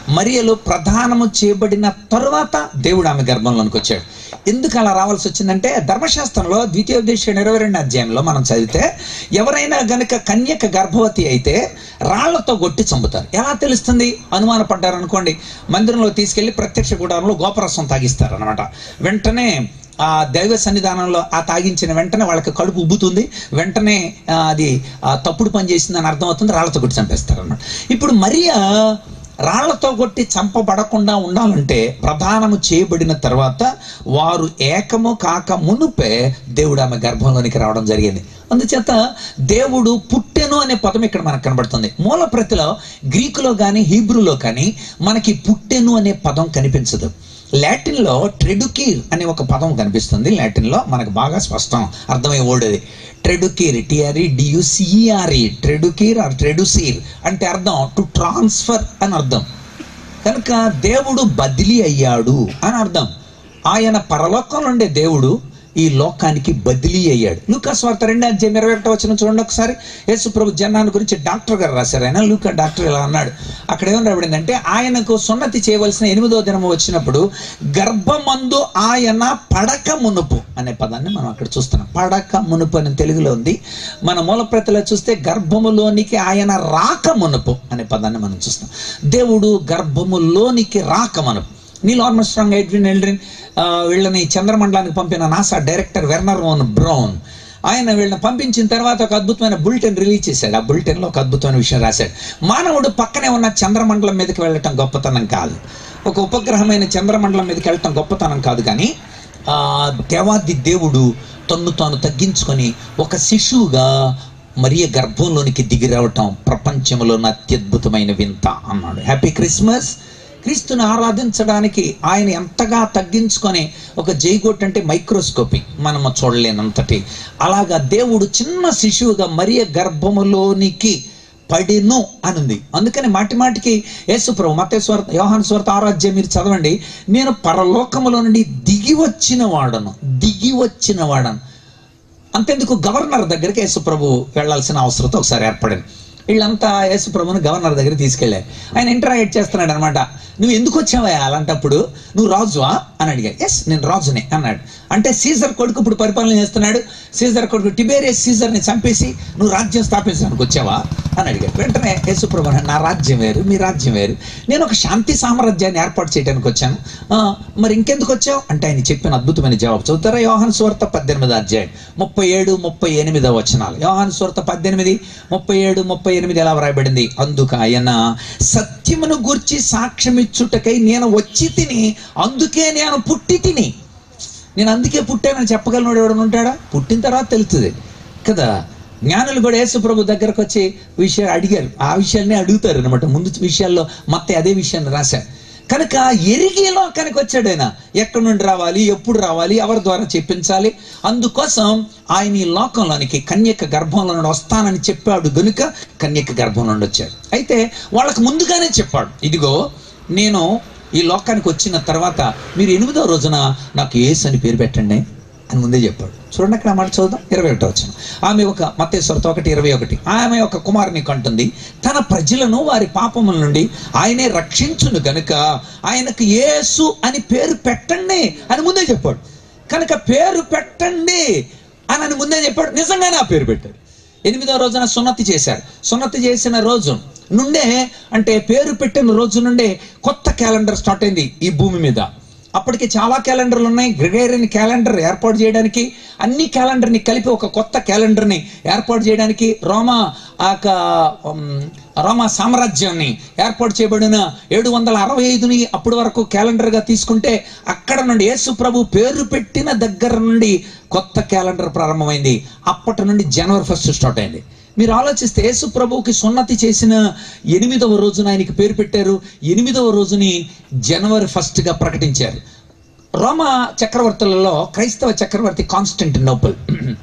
మరియలో ప్రధానము చేయబడిన తరువాత దేవుడు ఆమె గర్భంలోనికి వచ్చాడు ఎందుకు అలా రావాల్సి వచ్చిందంటే ధర్మశాస్త్రంలో ద్వితీయోపదేశ ఇరవై రెండు అధ్యాయంలో మనం చదివితే ఎవరైనా గనుక కన్యక గర్భవతి అయితే రాళ్లతో కొట్టి చంపుతారు ఎలా తెలుస్తుంది అనుమానపడ్డారు అనుకోండి మందిరంలో తీసుకెళ్లి ప్రత్యక్ష గుడారంలో గోపరసం తాగిస్తారు అనమాట వెంటనే ఆ దైవ సన్నిధానంలో ఆ తాగించిన వెంటనే వాళ్ళకి కడుపు ఉబ్బుతుంది వెంటనే ఆ, అది ఆ, తప్పుడు పని చేసిందని అర్థమవుతుంది రాళ్లతో కొట్టి చంపేస్తారు అనమాట ఇప్పుడు మరియా రాళ్లతో కొట్టి చంపబడకుండా ఉండాలంటే ప్రధానము చేయబడిన తర్వాత వారు ఏకము కాక మునుపే దేవుడు ఆమె గర్భంలోనికి రావడం జరిగింది అందుచేత దేవుడు పుట్టెను అనే పదం ఇక్కడ మనకు కనబడుతుంది మూల ప్రతిలో గ్రీకులో కానీ హీబ్రూలో కానీ మనకి పుట్టెను అనే పదం కనిపించదు లాటిన్లో ట్రెడుకీర్ అనే ఒక పదం కనిపిస్తుంది లాటిన్లో మనకు బాగా స్పష్టం అర్థమయ్యే వర్డ్ అది ట్రెడుకీర్ టిఆర్ఈ డియుసిఆర్ఈ ట్రెడుకీర్ ఆర్ ట్రెడుసీర్ అంటే అర్థం టు ట్రాన్స్ఫర్ అని అర్థం కనుక దేవుడు బదిలీ అయ్యాడు అని అర్థం ఆయన పరలోకంలో ఉండే దేవుడు ఈ లోకానికి బదిలీ అయ్యాడు లూకాస్ వార్త రెండు అధ్యాయం ఇరవై ఒకటో వచ్చిన చూడండి ఒకసారి యేసు ప్రభు జనాన్ని గురించి డాక్టర్ గారు రాశారు ఆయన లూకా డాక్టర్ ఇలా అన్నాడు అక్కడ ఏమని రాబడిందంటే ఆయనకు సున్నతి చేయవలసిన ఎనిమిదో దినము వచ్చినప్పుడు గర్భమందు ఆయన పడక మునుపు అనే పదాన్ని మనం అక్కడ చూస్తున్నాం పడక మునుపు అని తెలుగులో ఉంది మన మూలప్రతిలో చూస్తే గర్భములోనికి ఆయన రాక మునుపు అనే పదాన్ని మనం చూస్తాం దేవుడు గర్భములోనికి రాక మునుపు నీల్ ఆర్మస్ట్రాంగ్ ఎడ్విన్ ఎల్డ్రిన్ ఆ, వీళ్ళని చంద్రమండలానికి పంపిన NASA director Wernher von Braun ఆయన వీళ్ళని పంపించిన తర్వాత ఒక అద్భుతమైన బులెటిన్ రిలీజ్ చేశాడు ఆ బులెటిన్లో ఒక అద్భుతమైన విషయం రాశాడు మానవుడు పక్కనే ఉన్న చంద్రమండలం మీదకి వెళ్ళటం గొప్పతనం కాదు ఒక ఉపగ్రహమైన చంద్రమండలం మీదకి వెళ్ళటం గొప్పతనం కాదు కానీ ఆ దేవాది దేవుడు తన్ను తాను తగ్గించుకొని ఒక శిశువుగా మరియ గర్భంలోనికి దిగి రావటం ప్రపంచంలోని అత్యద్భుతమైన వింత అన్నాడు హ్యాపీ క్రిస్మస్ క్రీస్తుని ఆరాధించడానికి ఆయన ఎంతగా తగ్గించుకొని ఒక జైగోట్ అంటే మైక్రోస్కోపీ మనము చూడలేనంతటి అలాగా దేవుడు చిన్న శిశువుగా మరియ గర్భములోనికి పడిను అనుంది అందుకని మాటి మాటికి యేసుప్రభు మతేశ్వర యోహాను స్వార్త ఆరాధ్యం మీరు చదవండి నేను పరలోకములో నుండి దిగి వచ్చిన వాడను దిగి వచ్చిన వాడను అంతెందుకు గవర్నర్ దగ్గరికి యేసుప్రభు వెళ్ళాల్సిన అవసరత ఒకసారి ఏర్పడింది వీళ్ళంతా యేసుప్రభుని గవర్నర్ దగ్గర తీసుకెళ్ళారు ఆయన ఇంటరాగేట్ చేస్తున్నాడు అనమాట నువ్వు ఎందుకు వచ్చావా అలాంటప్పుడు నువ్వు రాజువా అని అడిగాడు ఎస్ నేను రాజునే అన్నాడు అంటే సీజర్ కొడుకు ఇప్పుడు పరిపాలన చేస్తున్నాడు సీజర్ కొడుకు టిబేరియస్ సీజర్ని చంపేసి నువ్వు రాజ్యం స్థాపించడానికి వచ్చావా అని అడిగాడు వెంటనే యేసుప్రభు అన్నాడు, నా రాజ్యం వేరు మీ రాజ్యం వేరు నేను ఒక శాంతి సామ్రాజ్యాన్ని ఏర్పాటు చేయడానికి వచ్చాను "ఆ, మరి ఇంకెందుకు వచ్చావు అంటే ఆయన చెప్పిన అద్భుతమైన జవాబు చదువుతారా యోహాన్ స్వార్త పద్దెనిమిది అధ్యాయం ముప్పై ఏడు ముప్పై ఎనిమిదో వచనాలు యోహాన్ స్వార్త పద్దెనిమిది ముప్పై ఏడు ముప్పై ఎనిమిది ఎలా వ్రాయబడింది అందుకు ఆయన సత్యమును గూర్చి సాక్ష్యమిచ్చుటకై నేను వచ్చి తిని అందుకే నేను పుట్టి తిని నేను అందుకే పుట్టానని చెప్పగలను ఎవడు ఉంటాడా పుట్టిన తర్వాత తెలుస్తుంది కదా జ్ఞానులు కూడా యేసు ప్రభు దగ్గరకు వచ్చి విషయాలు అడిగారు ఆ విషయాల్ని అడుగుతారు అనమాట ముందు విషయాల్లో మొత్తం అదే విషయాన్ని రాశారు కనుక ఎరిగే లోకానికి వచ్చాడు ఆయన ఎక్కడి నుండి రావాలి ఎప్పుడు రావాలి ఎవరి ద్వారా చెప్పించాలి అందుకోసం ఆయన ఈ లోకంలోనికి కన్యక గర్భంలో నుండి వస్తానని చెప్పాడు గనుక కన్యక గర్భం నుండి వచ్చాడు అయితే వాళ్ళకు ముందుగానే చెప్పాడు ఇదిగో నేను ఈ లోకానికి వచ్చిన తర్వాత మీరు ఎనిమిదో రోజున నాకు ఏసు అని పేరు పెట్టండి అని ముందే చెప్పాడు చూడండి అక్కడ ఆ మాట చదువుదాం ఇరవై ఒకటి వచ్చిన ఆమె ఒక మతేశ్వరతో ఒకటి ఇరవై ఒకటి ఆమె ఒక కుమారుని కంటుంది తన ప్రజలను వారి పాపముల నుండి ఆయనే రక్షించును గనుక ఆయనకు యేసు అని పేరు పెట్టండి అని ముందే చెప్పాడు కనుక పేరు పెట్టండి అని అని ముందే చెప్పాడు నిజంగానే ఆ పేరు పెట్టాడు ఎనిమిదో రోజున సున్నతి చేశారు సున్నతి చేసిన రోజు నుండే అంటే పేరు పెట్టిన రోజు నుండే కొత్త క్యాలెండర్ స్టార్ట్ అయింది ఈ భూమి మీద అప్పటికి చాలా క్యాలెండర్లు ఉన్నాయి గ్రిగేరియన్ క్యాలెండర్ ఏర్పాటు చేయడానికి అన్ని క్యాలెండర్ని కలిపి ఒక కొత్త క్యాలెండర్ని ఏర్పాటు చేయడానికి రోమా ఆ యొక్క, ఉమ్, రోమా సామ్రాజ్యాన్ని ఏర్పాటు చేయబడిన ఏడు వందల అరవై ఐదుని అప్పటి వరకు క్యాలెండర్గా తీసుకుంటే అక్కడ నుండి యేసు ప్రభు పేరు పెట్టిన దగ్గర నుండి కొత్త క్యాలెండర్ ప్రారంభమైంది అప్పటి నుండి జనవరి ఫస్ట్ స్టార్ట్ అయింది మీరు ఆలోచిస్తే యేసు ప్రభువుకి సున్నతి చేసిన ఎనిమిదవ రోజున ఆయనకి పేరు పెట్టారు ఎనిమిదవ రోజుని జనవరి ఫస్ట్గా ప్రకటించారు రోమా చక్రవర్తులలో క్రైస్తవ చక్రవర్తి కాన్స్టెంటినోపుల్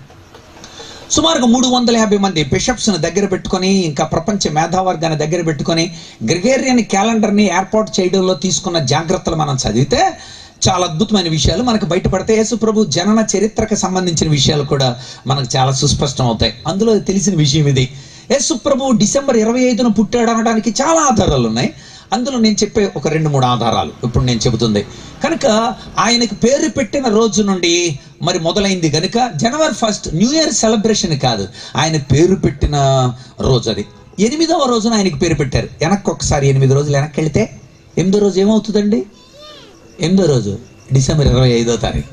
సుమారుగా మూడు వందల యాభై మంది బిషప్స్ని దగ్గర పెట్టుకొని ఇంకా ప్రపంచ మేధావర్గాన్ని దగ్గర పెట్టుకొని గ్రిగేరియన్ క్యాలెండర్ని ఏర్పాటు చేయడంలో తీసుకున్న జాగ్రత్తలు మనం చదివితే చాలా అద్భుతమైన విషయాలు మనకు బయటపడితే యేసు ప్రభు జనన చరిత్రకు సంబంధించిన విషయాలు కూడా మనకు చాలా సుస్పష్టం అవుతాయి అందులో తెలిసిన విషయం ఇది యేసు ప్రభు డిసెంబర్ ఇరవై ఐదున పుట్టాడు అనడానికి చాలా ఆధారాలు ఉన్నాయి అందులో నేను చెప్పే ఒక రెండు మూడు ఆధారాలు ఇప్పుడు నేను చెబుతుంది కనుక ఆయనకి పేరు పెట్టిన రోజు నుండి మరి మొదలైంది కనుక January first new year celebration కాదు ఆయన పేరు పెట్టిన రోజు అది ఎనిమిదవ రోజున ఆయనకి పేరు పెట్టారు వెనక్కి ఒకసారి ఎనిమిది రోజులు వెనక్కి వెళితే ఎనిమిదో రోజు ఏమవుతుందండి ఎనిమిదో రోజు డిసెంబర్ ఇరవై ఐదో తారీఖు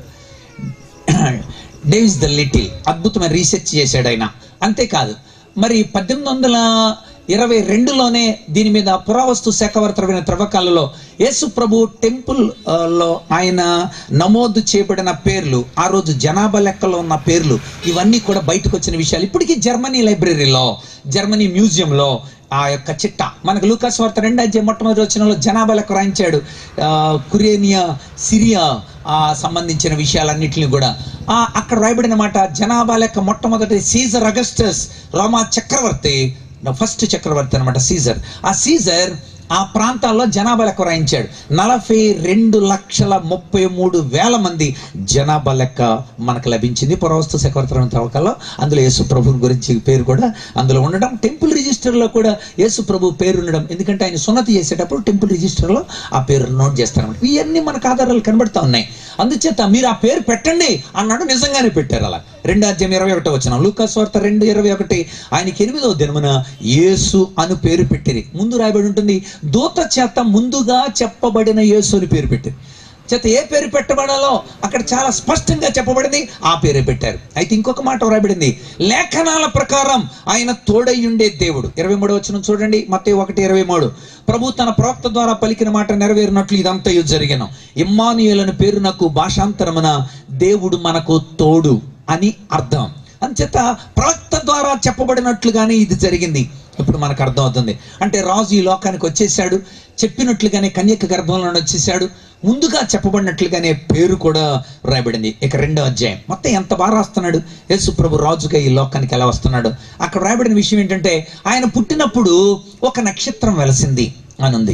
డేవిస్ ద లిటిల్ అద్భుతమైన రీసెర్చ్ చేశాడు ఆయన అంతేకాదు మరి పద్దెనిమిది వందల ఇరవై రెండులోనే దీని మీద పురావస్తు శాఖవర్తమైన త్రవ్వకాలలో యేసు ప్రభు టెంపుల్ ఆ, లో ఆయన నమోదు చేయబడిన పేర్లు ఆ రోజు జనాభా లెక్కలో ఉన్న పేర్లు ఇవన్నీ కూడా బయటకు వచ్చిన విషయాలు ఇప్పటికీ జర్మనీ లైబ్రరీలో జర్మనీ మ్యూజియంలో ఆ యొక్క చిట్ట మనకు లూకాస్ వార్త రెండు అధ్యాయం మొట్టమొదటి వచ్చినలో జనాభా లెక్క రాయించాడు ఆ, కురేనియా సిరియా ఆ సంబంధించిన విషయాలన్నింటినీ కూడా ఆ అక్కడ రాయబడిన మాట జనాభా లెక్క మొట్టమొదటి సీజర్ అగస్టస్ రోమా చక్రవర్తి ఫస్ట్ చక్రవర్తి అనమాట సీజర్ ఆ సీజర్ ఆ ప్రాంతాల్లో జనాభా లెక్క రాయించాడు నలభై రెండు లక్షల ముప్పై మూడు వేల మంది జనాభా లెక్క మనకు లభించింది పురావస్తు చక్రవర్తి తవ్వకాల్లో అందులో యేసు ప్రభు గురించి పేరు కూడా అందులో ఉండడం టెంపుల్ రిజిస్టర్లో కూడా యేసు ప్రభు పేరు ఉండడం ఎందుకంటే ఆయన సున్నతి చేసేటప్పుడు టెంపుల్ రిజిస్టర్లో ఆ పేరు నోట్ చేస్తారన్నమాట ఇవన్నీ మనకు ఆధారాలు కనబడతా ఉన్నాయి అందుచేత మీరు ఆ పేరు పెట్టండి అన్నాడు నిజంగానే పెట్టారు అలా రెండు అధ్యాయం ఇరవై ఒకటో వచ్చిన లూకాస్ వార్త రెండు ఇరవై ఒకటి ఆయనకి ఎనిమిదవ దినమున యేసు అను పేరు పెట్టిరి ముందు రాయబడి ఉంటుంది దూత చేత ముందుగా చెప్పబడిన యేసు అని పేరు పెట్టిరి చేత ఏ పేరు పెట్టబడాలో అక్కడ చాలా స్పష్టంగా చెప్పబడింది ఆ పేరే పెట్టారు అయితే ఇంకొక మాట రాయబడింది లేఖనాల ప్రకారం ఆయన తోడై ఉండే దేవుడు ఇరవై మూడు వచ్చిన చూడండి మత్తే ఒకటి ఇరవై మూడు ప్రభు తన ప్రవక్త ద్వారా పలికిన మాట నెరవేరినట్లు ఇదంతయు జరిగిన ఇమ్మానుయేలను పేరు నాకు భాషాంతరమున దేవుడు మనకు తోడు అని అర్థం అంచేత ప్రవక్త ద్వారా చెప్పబడినట్లుగానే ఇది జరిగింది ఇప్పుడు మనకు అర్థమవుతుంది అంటే రాజు ఈ లోకానికి వచ్చేసాడు చెప్పినట్లుగానే కన్యక గర్భంలో నుండి వచ్చేసాడు ముందుగా చెప్పబడినట్లుగానే పేరు కూడా రాయబడింది ఇక రెండో అధ్యాయం మొత్తం ఎంత బాగా రాస్తున్నాడు యేసు ప్రభు రాజుగా ఈ లోకానికి ఎలా వస్తున్నాడు అక్కడ రాయబడిన విషయం ఏంటంటే ఆయన పుట్టినప్పుడు ఒక నక్షత్రం వెలసింది అని ఉంది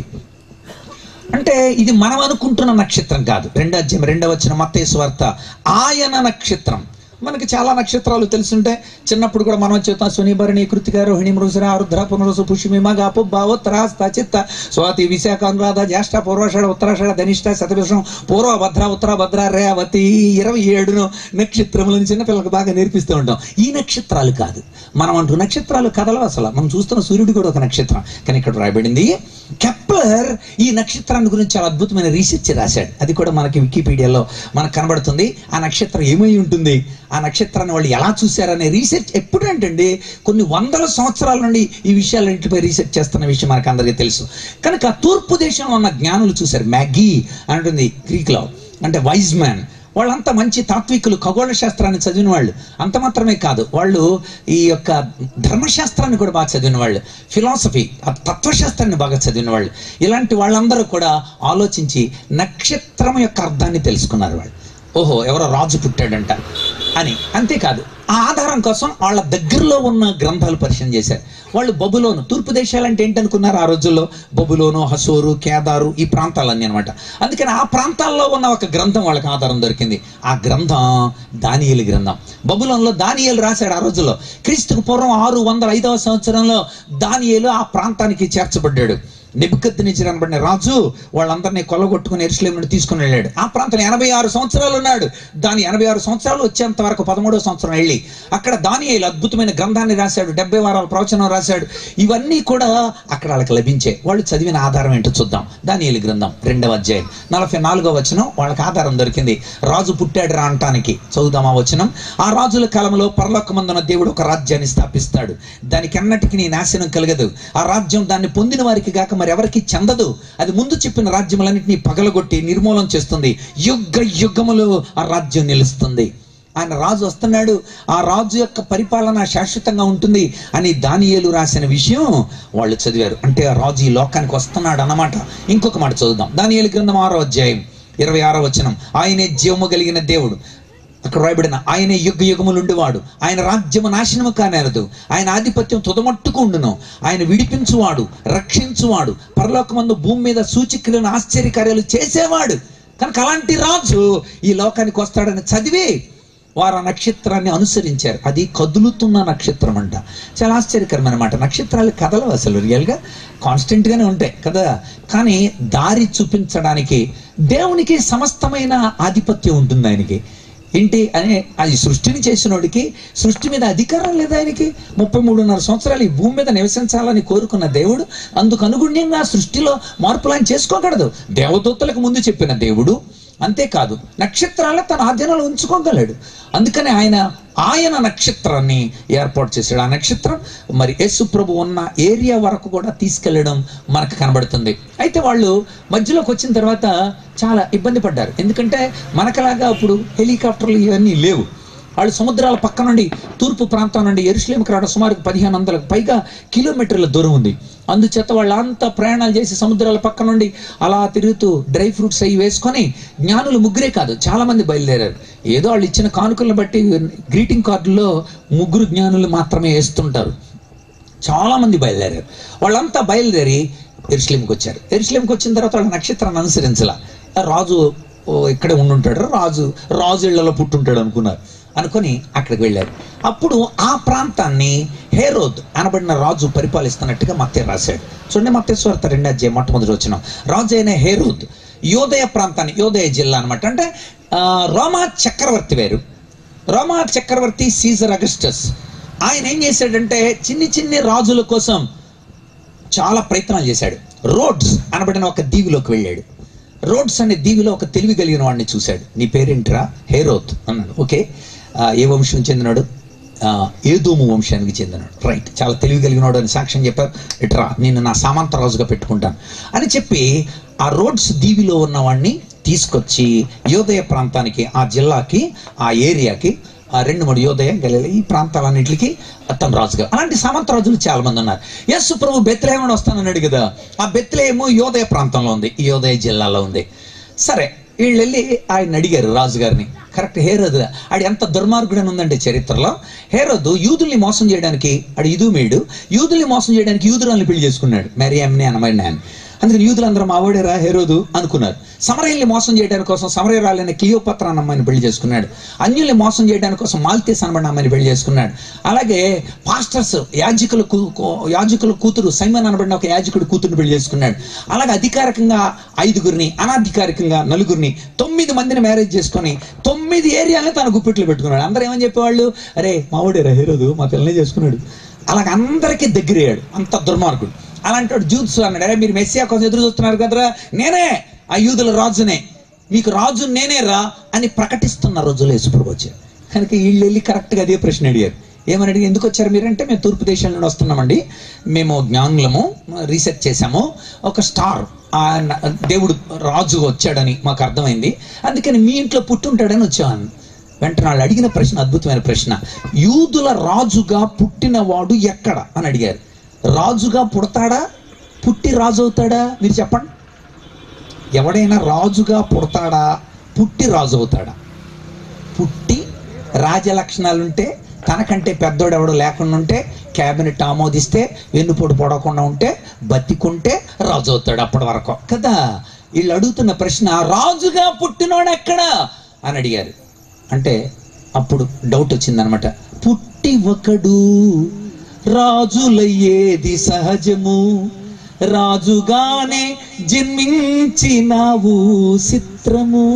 అంటే ఇది మనం అనుకుంటున్న నక్షత్రం కాదు రెండో అధ్యాయం రెండో వచ్చిన మత్తేసు వార్త ఆయన నక్షత్రం మనకి చాలా నక్షత్రాలు తెలుసుంటే చిన్నప్పుడు కూడా మనం చేస్తాం శనిభరణి కృతిక రోహిణి మృగశిర ఆరుద్ర పునరుసు పుష్మి మగ పుబ్బ ఉత్తర హస్త చిత్త స్వాతి విశాఖ అనురాధ జ్యేష్ఠ పూర్వాషాఢ ఉత్తరాషాఢ ధనిష్ట శతభిషం పూర్వ భద్ర ఉత్తర భద్ర రేవతి ఇరవై ఏడును నక్షత్రములను చిన్నపిల్లలకు బాగా నేర్పిస్తూ ఉంటాం ఈ నక్షత్రాలు కాదు మనం అంటూ నక్షత్రాలు కథలు అసలు మనం చూస్తున్న సూర్యుడు కూడా ఒక నక్షత్రం కానీ ఇక్కడ రాయబడింది కెప్లర్ ఈ నక్షత్రాన్ని గురించి చాలా అద్భుతమైన రీసెర్చ్ రాశాడు అది కూడా మనకి వికీపీడియాలో మనకు కనబడుతుంది ఆ నక్షత్రం ఏమై ఉంటుంది ఆ నక్షత్రాన్ని వాళ్ళు ఎలా చూశారనే రీసెర్చ్ ఎప్పుడు ఏంటండి కొన్ని వందల సంవత్సరాల నుండి ఈ విషయాలన్నింటిపై రీసెర్చ్ చేస్తున్న విషయం మనకు అందరికీ తెలుసు కనుక తూర్పు దేశంలో ఉన్న జ్ఞానులు చూశారు మ్యాగీ అంటుంది గ్రీక్లో అంటే వైజ్ మ్యాన్ వాళ్ళంతా మంచి తాత్వికులు ఖగోళ శాస్త్రాన్ని చదివిన వాళ్ళు అంత మాత్రమే కాదు వాళ్ళు ఈ యొక్క ధర్మశాస్త్రాన్ని కూడా బాగా చదివిన వాళ్ళు ఫిలాసఫీ తత్వశాస్త్రాన్ని బాగా చదివిన వాళ్ళు ఇలాంటి వాళ్ళందరూ కూడా ఆలోచించి నక్షత్రం యొక్క అర్థాన్ని తెలుసుకున్నారు వాళ్ళు ఓహో ఎవరో రాజు పుట్టాడంట అని అంతేకాదు ఆ ఆధారం కోసం వాళ్ళ దగ్గరలో ఉన్న గ్రంథాలు పరిశీలన చేశారు వాళ్ళు బబులోను తూర్పు దేశాలంటే ఏంటనుకున్నారు ఆ రోజుల్లో బబులోను హసోరు కేదారు ఈ ప్రాంతాలన్నీ అనమాట అందుకని ఆ ప్రాంతాల్లో ఉన్న ఒక గ్రంథం వాళ్ళకి ఆధారం దొరికింది ఆ గ్రంథం దానియేలు గ్రంథం బబులోన్లో దానియేలు రాశాడు ఆ రోజుల్లో క్రీస్తుకు పూర్వం ఆరు వందల ఐదవ సంవత్సరంలో దానియేలు ఆ ప్రాంతానికి చేర్చబడ్డాడు నిబుకత్ నుంచి అనబడిన రాజు వాళ్ళందరినీ కొల్లగొట్టుకుని ఎరుసలేం నుండి తీసుకుని వెళ్ళాడు ఆ ప్రాంతం ఎనభై ఆరు సంవత్సరాలు ఉన్నాడు దాని ఎనభై ఆరు సంవత్సరాలు వచ్చేంత వరకు పదమూడవ సంవత్సరం వెళ్ళి అక్కడ దానియేలు అద్భుతమైన గ్రంథాన్ని రాశాడు డెబ్బై వారాల ప్రవచనం రాశాడు ఇవన్నీ కూడా అక్కడ వాళ్ళకి లభించాయి వాళ్ళు చదివిన ఆధారం ఏంటో చూద్దాం దానియేలు గ్రంథం రెండవ అధ్యాయం నలభై నాలుగో వచనం వాళ్ళకి ఆధారం దొరికింది రాజు పుట్టాడు రా అంటానికి చదువుదామా వచనం ఆ రాజుల కాలంలో పరలోకమందున దేవుడు ఒక రాజ్యాన్ని స్థాపిస్తాడు దానికి అన్నటికి నీ నాశనం కలగదు ఆ రాజ్యం దాన్ని పొందిన వారికి గాక మరి ఎవరికి చెందదు అది ముందు చెప్పిన రాజ్యములన్నింటినీ పగలగొట్టి నిర్మూలన చేస్తుంది యుగ యుగములు ఆ రాజ్యం నిలుస్తుంది ఆయన రాజు వస్తున్నాడు ఆ రాజు యొక్క పరిపాలన శాశ్వతంగా ఉంటుంది అని దానియేలు రాసిన విషయం వాళ్ళు చదివారు అంటే ఆ రాజు ఈ లోకానికి వస్తున్నాడు అన్నమాట ఇంకొక మాట చదువుదాం దానియేలు గ్రంథం ఆరో అధ్యాయం ఇరవై ఆరో వచనం ఆయనే జీవము కలిగిన దేవుడు అక్కడ రాయబడిన ఆయనే యుగ యుగములుండివాడు ఆయన రాజ్యము నాశనము కానేరదు ఆయన ఆధిపత్యం తుదమట్టుకు ఉండును ఆయన విడిపించువాడు రక్షించువాడు పరలోకమందు భూమి మీద సూచికలను ఆశ్చర్యకార్యాలు చేసేవాడు కనుక అలాంటి రాజు ఈ లోకానికి వస్తాడని చదివి వారు ఆ నక్షత్రాన్ని అనుసరించారు అది కదులుతున్న నక్షత్రం అంట చాలా ఆశ్చర్యకరమైన మాట నక్షత్రాలు కదలవు అసలు రియల్గా కాన్స్టెంట్గానే ఉంటాయి కదా కానీ దారి చూపించడానికి దేవునికి సమస్తమైన ఆధిపత్యం ఉంటుంది ఆయనకి ఏంటి అనే అది సృష్టిని చేసినోడికి సృష్టి మీద అధికారం లేదు ఆయనకి ముప్పై మూడున్నర సంవత్సరాలు ఈ భూమి మీద నివసించాలని కోరుకున్న దేవుడు అందుకు అనుగుణ్యంగా సృష్టిలో మార్పులు ఆయన చేసుకోగలదు దేవదూతలకు ముందు చెప్పిన దేవుడు అంతేకాదు నక్షత్రాలను తన ఆధీనంలో ఉంచుకోగలడు అందుకని ఆయన ఆయన నక్షత్రాన్ని ఏర్పాటు చేశాడు ఆ నక్షత్రం మరి యేసు ప్రభు ఉన్న ఏరియా వరకు కూడా తీసుకెళ్లడం మనకు కనబడుతుంది అయితే వాళ్ళు మధ్యలోకి వచ్చిన తర్వాత చాలా ఇబ్బంది పడ్డారు ఎందుకంటే మనకలాగా అప్పుడు హెలికాప్టర్లు ఇవన్నీ లేవు వాళ్ళు సముద్రాల పక్క నుండి తూర్పు ప్రాంతం నుండి ఎరుశ్లేమికి రావడం సుమారు పదిహేను వందలకు పైగా కిలోమీటర్ల దూరం ఉంది అందుచేత వాళ్ళంతా ప్రయాణాలు చేసి సముద్రాల పక్క నుండి అలా తిరుగుతూ డ్రై ఫ్రూట్స్ అవి వేసుకొని జ్ఞానులు ముగ్గురే కాదు చాలా మంది బయలుదేరారు ఏదో వాళ్ళు ఇచ్చిన కానుకలను బట్టి గ్రీటింగ్ కార్డుల్లో ముగ్గురు జ్ఞానులు మాత్రమే వేస్తుంటారు చాలా మంది బయలుదేరారు వాళ్ళంతా బయలుదేరి ఎరుశ్లేంకి వచ్చారు ఎరుశ్లేంకి వచ్చిన తర్వాత వాళ్ళ నక్షత్రాన్ని అనుసరించాల రాజు ఓ, ఇక్కడే ఉండుంటాడు రాజు రాజు ఇళ్లలో పుట్టుంటాడు అనుకున్నారు అనుకొని అక్కడికి వెళ్ళారు అప్పుడు ఆ ప్రాంతాన్ని హేరోద్ అనబడిన రాజు పరిపాలిస్తున్నట్టుగా మత్తే రాశాడు చూడండి మత్తేశ్వరత రెండో అధ్యాయం మొట్టమొదటి వచ్చిన రాజు అయిన హేరోద్ యోదయ ప్రాంతాన్ని యోదయ జిల్లా అనమాట అంటే ఆ, రోమా చక్రవర్తి వేరు రోమా చక్రవర్తి సీజర్ అగస్టస్ ఆయన ఏం చేశాడంటే చిన్ని చిన్ని రాజుల కోసం చాలా ప్రయత్నాలు చేశాడు రోడ్స్ అనబడిన ఒక దీవిలోకి వెళ్ళాడు రోడ్స్ అనే దీవిలో ఒక తెలివి కలిగిన వాడిని చూశాడు నీ పేరేంట్రా హేరోత్ అన్నాడు ఓకే ఆ, ఏ వంశం చెందినాడు ఆ, ఏదోము వంశానికి చెందినాడు రైట్ చాలా తెలివి కలిగినాడు అని సాక్ష్యం చెప్పారు ఇట్రా నేను నా సామంత రాజుగా పెట్టుకుంటాను అని చెప్పి ఆ రోడ్స్ దీవిలో ఉన్న వాడిని తీసుకొచ్చి యోదయ ప్రాంతానికి ఆ జిల్లాకి ఆ ఏరియాకి ఆ రెండు మూడు యోదయ గలీల ఈ ప్రాంతాలన్నింటికి తను రాజుగా అలాంటి సామంత రాజులు చాలా మంది ఉన్నారు యస్సు ప్రభు బెత్లేహం వస్తానన్నాడు కదా ఆ బెత్లేహము యోదయ ప్రాంతంలో ఉంది ఈ యోదయ జిల్లాలో ఉంది సరే వీళ్ళు వెళ్ళి ఆయన అడిగారు రాజుగారిని కరెక్ట్ హేరోదు ఆడు ఎంత దుర్మార్గుడు అని ఉందంటే చరిత్రలో హేరోదు యూదుల్ని మోసం చేయడానికి ఆడు యూదుమేయుడు యూదుల్ని మోసం చేయడానికి యూదురాల్ని పెళ్లి చేసుకున్నాడు మ్యారియామ్ని అనమైన ఆయన అందుకని యూదులందరూ మావాడేరా హేరోదు అనుకున్నారు సమరయుల్ని మోసం చేయడానికి కోసం సమరయురాలైన క్లియోపత్ర అన్న అమ్మాయిని పెళ్లి చేసుకున్నాడు అన్యుల్ని మోసం చేయడానికి కోసం మాల్తీస్ అనబడిన అమ్మాయిని పెళ్లి చేసుకున్నాడు అలాగే పాస్టర్స్ యాజకుల కూ- కూ- యాజకుల కూతురు సైమన్ అనబడిన ఒక యాజకుడు కూతురుని పెళ్లి చేసుకున్నాడు అలాగే అధికారికంగా ఐదుగురిని అనధికారికంగా నలుగురిని తొమ్మిది మందిని మ్యారేజ్ చేసుకొని తొమ్మిది ఏరియాలని తన గుప్పిట్లో పెట్టుకున్నాడు అందరూ ఏమని చెప్పేవాళ్ళు అరే మావాడేరా హీరోదు మా పిల్లనే చేసుకున్నాడు అలాగ అందరికీ దగ్గరయ్యాడు అంత దుర్మార్గుడు అలాంటి వాడు జూత్స్ అన్నాడు అరే మీరు మెస్సియా కోసం ఎదురు చూస్తున్నారు కదరా నేనే ఆ యూదుల రాజునే మీకు రాజు నేనే రా అని ప్రకటిస్తున్న రోజులు యేసుప్రభు వచ్చారు కనుక వీళ్ళు వెళ్ళి కరెక్ట్గా అదే ప్రశ్న అడిగారు ఏమని అడిగి ఎందుకు వచ్చారు మీరంటే మేము తూర్పు దేశం నుండి వస్తున్నామండి మేము జ్ఞానులము రీసెర్చ్ చేశాము ఒక స్టార్ ఆ న- దేవుడు రాజు వచ్చాడని మాకు అర్థమైంది అందుకని మీ ఇంట్లో పుట్టుంటాడని వచ్చాను వెంటనే వాళ్ళు అడిగిన ప్రశ్న అద్భుతమైన ప్రశ్న యూదుల రాజుగా పుట్టినవాడు ఎక్కడ అని అడిగారు రాజుగా పుడతాడా పుట్టి రాజు అవుతాడా మీరు చెప్పండి ఎవడైనా రాజుగా పుడతాడా పుట్టి రాజు అవుతాడా పుట్టి రాజ లక్షణాలుంటే తనకంటే పెద్దోడు ఎవడు లేకుండా ఉంటే క్యాబినెట్ ఆమోదిస్తే వెన్నుపోటు పొడవకుండా ఉంటే బతికుంటే రాజు అవుతాడు అప్పటి వరకు కదా వీళ్ళు అడుగుతున్న ప్రశ్న రాజుగా పుట్టినోడు ఎక్కడా అని అడిగారు అంటే అప్పుడు డౌట్ వచ్చిందనమాట పుట్టి ఒకడు రాజులయ్యేది సహజము రాజుగానే జన్మించినావు చిత్రము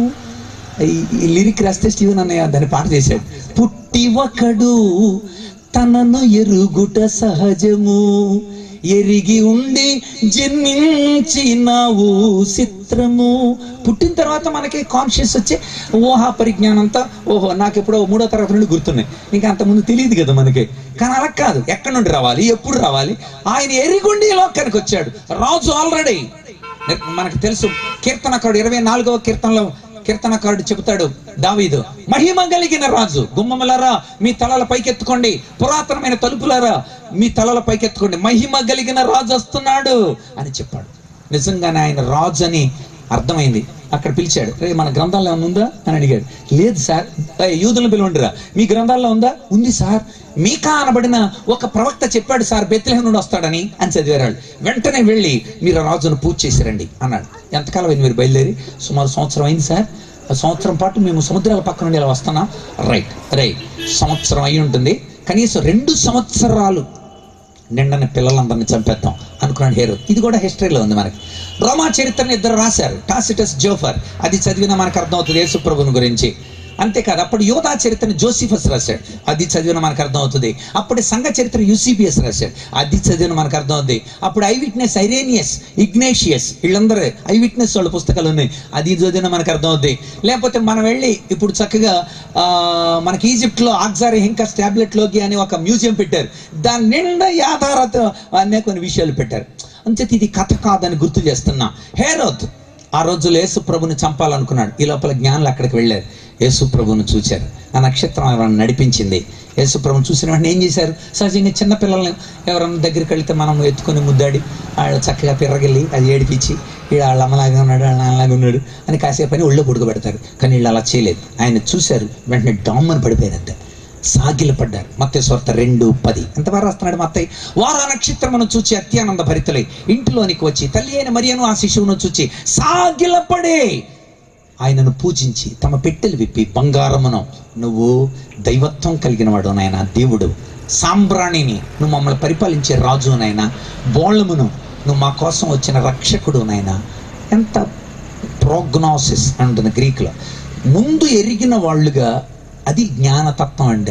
ఈ ఈ లిరిక్ రాస్తే స్టీవెన్ అన్నయ్య దాన్ని పాట చేశాడు పుట్టి ఒకడు తనను ఎరుగుట సహజము ఎరిగి ఉండి జన్మించినావు చిత్రము పుట్టిన తర్వాత మనకి కాన్షియస్ వచ్చి ఊహా పరిజ్ఞానంతో ఓహో నాకు ఎప్పుడో మూడో తరగతి నుండి గుర్తున్నాయి ఇంకా అంతకుముందు తెలియదు కదా మనకి కానీ అలా కాదు ఎక్కడి నుండి రావాలి ఎప్పుడు రావాలి ఆయన ఎరిగుండి ఈ లోకానికి వచ్చాడు రాజు ఆల్రెడీ మనకు తెలుసు కీర్తనకారుడు ఇరవై నాలుగవ కీర్తనలో కీర్తనకారుడు చెబుతాడు దావీదు మహిమ కలిగిన రాజు గుమ్మములారా మీ తలల పైకెత్తుకోండి పురాతనమైన తలుపులారా మీ తలల పైకెత్తుకోండి మహిమ కలిగిన రాజు వస్తున్నాడు అని చెప్పాడు నిజంగానే ఆయన రాజు అని అర్థమైంది అక్కడ పిలిచాడు రే మన గ్రంథాల్లో ఏమన్నా ఉందా అని అడిగాడు లేదు సార్ "ఏయ్, యూదులను పిలవండిరా మీ గ్రంథాల్లో ఉందా ఉంది సార్ మీకా అనబడిన ఒక ప్రవక్త చెప్పాడు సార్ బెత్లెహం నుండి వస్తాడని అని చదివారు వాళ్ళు. వెంటనే వెళ్ళి మీరు ఆ రాజును పూజ చేసిరండి అన్నాడు ఎంతకాలం అయింది మీరు బయలుదేరి సుమారు సంవత్సరం అయింది సార్ సంవత్సరం పాటు మేము సముద్రాల పక్క నుండి ఇలా వస్తున్నాం రైట్ రైట్ సంవత్సరం అయి ఉంటుంది కనీసం రెండు సంవత్సరాలు నిండని పిల్లలందరినీ చంపేద్దాం అనుకున్నాడు హేరో ఇది కూడా హిస్టరీలో ఉంది మనకి రోమా చరిత్రను ఇద్దరు రాశారు టాసిటస్ జోఫర్ అది చదివిన మనకు అర్థమవుతుంది యేసుప్రభుని గురించి అంతేకాదు అప్పుడు యోధా చరిత్రను జోసిఫస్ రాశాడు అది చదివిన మనకు అర్థమవుతుంది అప్పుడు సంఘ చరిత్ర యూసీబిఎస్ రాశాడు అది చదివిన మనకు అర్థమవుతుంది అప్పుడు ఐ విట్నెస్ ఐరేనియస్ ఇగ్నేషియస్ వీళ్ళందరూ ఐ విట్నెస్ వాళ్ళ పుస్తకాలు ఉన్నాయి అది చదివిన మనకు అర్థమవుతుంది లేకపోతే మనం వెళ్ళి ఇప్పుడు చక్కగా ఆ, మనకి ఈజిప్ట్లో ఆక్సారి హింకస్ ట్యాబ్లెట్లోకి అని ఒక మ్యూజియం పెట్టారు దాని నిండా యాధారత అనే కొన్ని విషయాలు పెట్టారు అంచేత ఇది కథ కాదని గుర్తు చేస్తున్నా హేరోద్ ఆ రోజుల్లో యేసు ప్రభుని చంపాలనుకున్నాడు ఈ లోపల జ్ఞానులు అక్కడికి వెళ్ళారు యేసు ప్రభుని చూశారు ఆ నక్షత్రం ఎవరైనా నడిపించింది యేసు ప్రభుని చూసిన వెంటనే ఏం చేశారు సహజంగా చిన్న పిల్లల్ని ఎవరైనా దగ్గరికి వెళితే మనం ఎత్తుకొని ముద్దాడి వాళ్ళు చక్కగా పిర్రగిల్లి అది ఏడిపించి వీడు వాళ్ళ అమ్మలాగా ఉన్నాడు వాళ్ళ నాన్నలాగా ఉన్నాడు అని కాసేపు అని ఒళ్ళో పుడుకోబెడతారు కానీ వీళ్ళు అలా చేయలేదు ఆయన చూశారు వెంటనే డామ్మని పడిపోయారు అంతే సాగిల పడ్డారు మత్తయి స్వార్థ రెండు పది ఎంతవరకు రాస్తున్నాడు మత్తయి వారు ఆ నక్షత్రమును చూచి అత్యానంద భరితులై ఇంటిలోనికి వచ్చి తల్లి అయిన మరియను ఆ శిశువును చూచి సాగిలపడే ఆయనను పూజించి తమ పెట్టెలు విప్పి బంగారమును నువ్వు దైవత్వం కలిగిన వాడు నాయన దేవుడు సాంబ్రాణిని నువ్వు మమ్మల్ని పరిపాలించే రాజు నాయన బోళమును నువ్వు మా కోసం వచ్చిన రక్షకుడు నాయన ఎంత ప్రోగ్నాసిస్ అంటుంది గ్రీకులో ముందు ఎరిగిన వాళ్ళుగా అది జ్ఞానతత్వం అంటే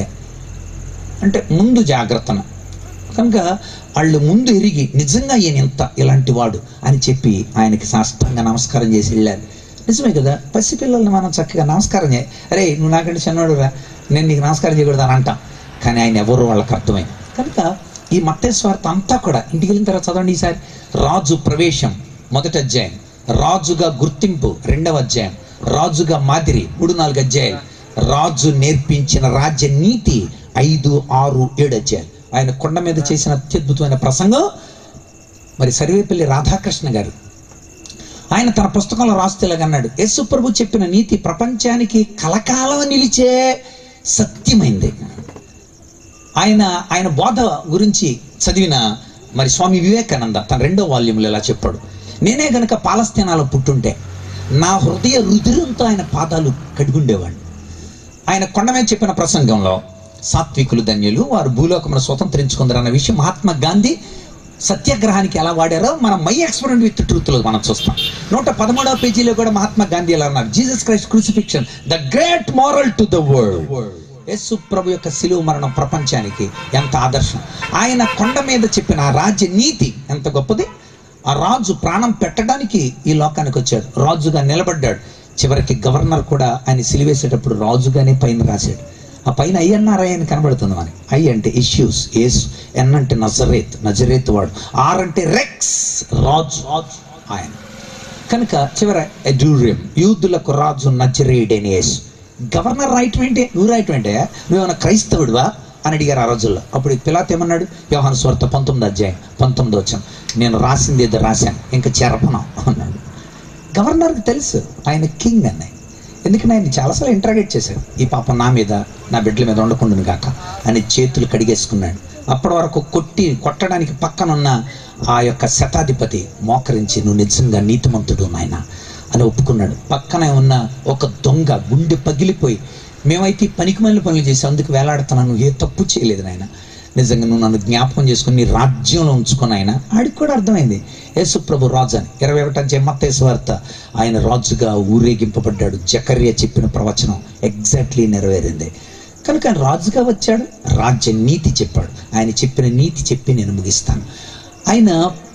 అంటే ముందు జాగ్రత్తన కనుక వాళ్ళు ముందు ఎరిగి నిజంగా ఈయన ఎంత ఇలాంటి వాడు అని చెప్పి ఆయనకి సాష్టంగా నమస్కారం చేసి వెళ్ళారు నిజమే కదా పసిపిల్లల్ని మనం చక్కగా నమస్కారం చేయ అరే నువ్వు నాకంటే చిన్నవాడు రా నేను నీకు నమస్కారం చేయకూడదు అని అంటాం కానీ ఆయన ఎవరు వాళ్ళకి అర్థమైంది కనుక ఈ మత్తేశ్వార్త అంతా కూడా ఇంటికి వెళ్ళిన తర్వాత చదవండి ఈసారి రాజు ప్రవేశం మొదటి అధ్యాయం రాజుగా గుర్తింపు రెండవ అధ్యాయం రాజుగా మాదిరి మూడు నాలుగు అధ్యాయాలు రాజు నేర్పించిన రాజ్య నీతి ఐదు ఆరు ఏడు అధ్యాయాలు ఆయన కొండ మీద చేసిన అత్యద్భుతమైన ప్రసంగం మరి సర్వేపల్లి రాధాకృష్ణ గారు ఆయన తన పుస్తకంలో రాస్తే ఇలాగన్నాడు యేసు ప్రభు చెప్పిన నీతి ప్రపంచానికి కలకాలం నిలిచే సత్యమైంది ఆయన ఆయన బోధ గురించి చదివిన మరి స్వామి వివేకానంద తన రెండో వాల్యూమ్లో ఇలా చెప్పాడు నేనే గనక పాలస్తీనాలో పుట్టుంటే నా హృదయ రుధిరంతో ఆయన పాదాలు కడుగుండేవాడిని ఆయన కొండ మీద చెప్పిన ప్రసంగంలో సాత్వికులు ధన్యులు వారు భూలోకమును స్వతంత్రించుకుందరు అన్న విషయం మహాత్మా గాంధీ సత్యాగ్రహానికి ఎలా వాడారో మనం మై ఎక్స్పెరిమెంట్ విత్ ట్రూత్లో మనం చూస్తాం నూట పదమూడవ పేజీలో కూడా మహాత్మా గాంధీ ఎలా అన్నారు Jesus Christ crucifixion the great moral to the world యేసు ప్రభు యొక్క సిలువ మరణం ప్రపంచానికి ఎంత ఆదర్శం ఆయన కొండ మీద చెప్పిన ఆ రాజ్య నీతి ఎంత గొప్పది ఆ రాజు ప్రాణం పెట్టడానికి ఈ లోకానికి వచ్చాడు రాజుగా నిలబడ్డాడు చివరికి గవర్నర్ కూడా ఆయన సిలివేసేటప్పుడు రాజుగానే పైన రాశాడు ఆ పైన ఐ అన్నారై అని కనబడుతుంది మనకి ఐ అంటే ఇష్యూస్ ఏస్ ఎన్ అంటే నజరేత్ నజరేత్ వాడు ఆర్ అంటే రెక్స్ రాజు రాజు ఆయన కనుక చివర ఎడ్యూరియం యూదులకు రాజు నజరేడని యేసు గవర్నర్ రాయటం ఏంటి నువ్వు రాయటం ఏంటే నువ్వేమైనా క్రైస్తవుడివా అని అడిగారు ఆ రోజుల్లో అప్పుడు పిలాత్ ఏమన్నాడు యోహాను స్వార్థ పంతొమ్మిది అధ్యాయం పంతొమ్మిది వచ్చాం నేను రాసింది ఏదో రాశాను ఇంకా చెరపను అన్నాడు గవర్నర్కి తెలుసు ఆయన కింగ్ అన్నాయి ఎందుకంటే ఆయన చాలాసార్లు ఇంటరాగేట్ చేశాడు ఈ పాప నా మీద నా బిడ్డల మీద ఉండకుండా కాక అని చేతులు కడిగేసుకున్నాడు అప్పటి వరకు కొట్టి కొట్టడానికి పక్కనున్న ఆ యొక్క శతాధిపతి మోకరించి నువ్వు నిజంగా నీతిమంతుడు నాయన అని ఒప్పుకున్నాడు పక్కనే ఉన్న ఒక దొంగ గుండె పగిలిపోయి మేమైతే ఈ పనికిమాలిన పనులు చేసి అందుకు వేలాడుతున్నాను నువ్వు ఏ తప్పు చేయలేదు నాయన నిజంగా నువ్వు నన్ను జ్ఞాపకం చేసుకుని నీ రాజ్యంలో ఉంచుకుని ఆయన ఆడికి కూడా అర్థమైంది యేసు ప్రభు రాజు అని ఇరవై ఒకటి అధ్యాయం మత్తయి వార్త ఆయన రాజుగా ఊరేగింపబడ్డాడు జకర్య చెప్పిన ప్రవచనం ఎగ్జాక్ట్లీ నెరవేరింది కనుక ఆయన రాజుగా వచ్చాడు రాజ్య నీతి చెప్పాడు ఆయన చెప్పిన నీతి చెప్పి నేను ముగిస్తాను ఆయన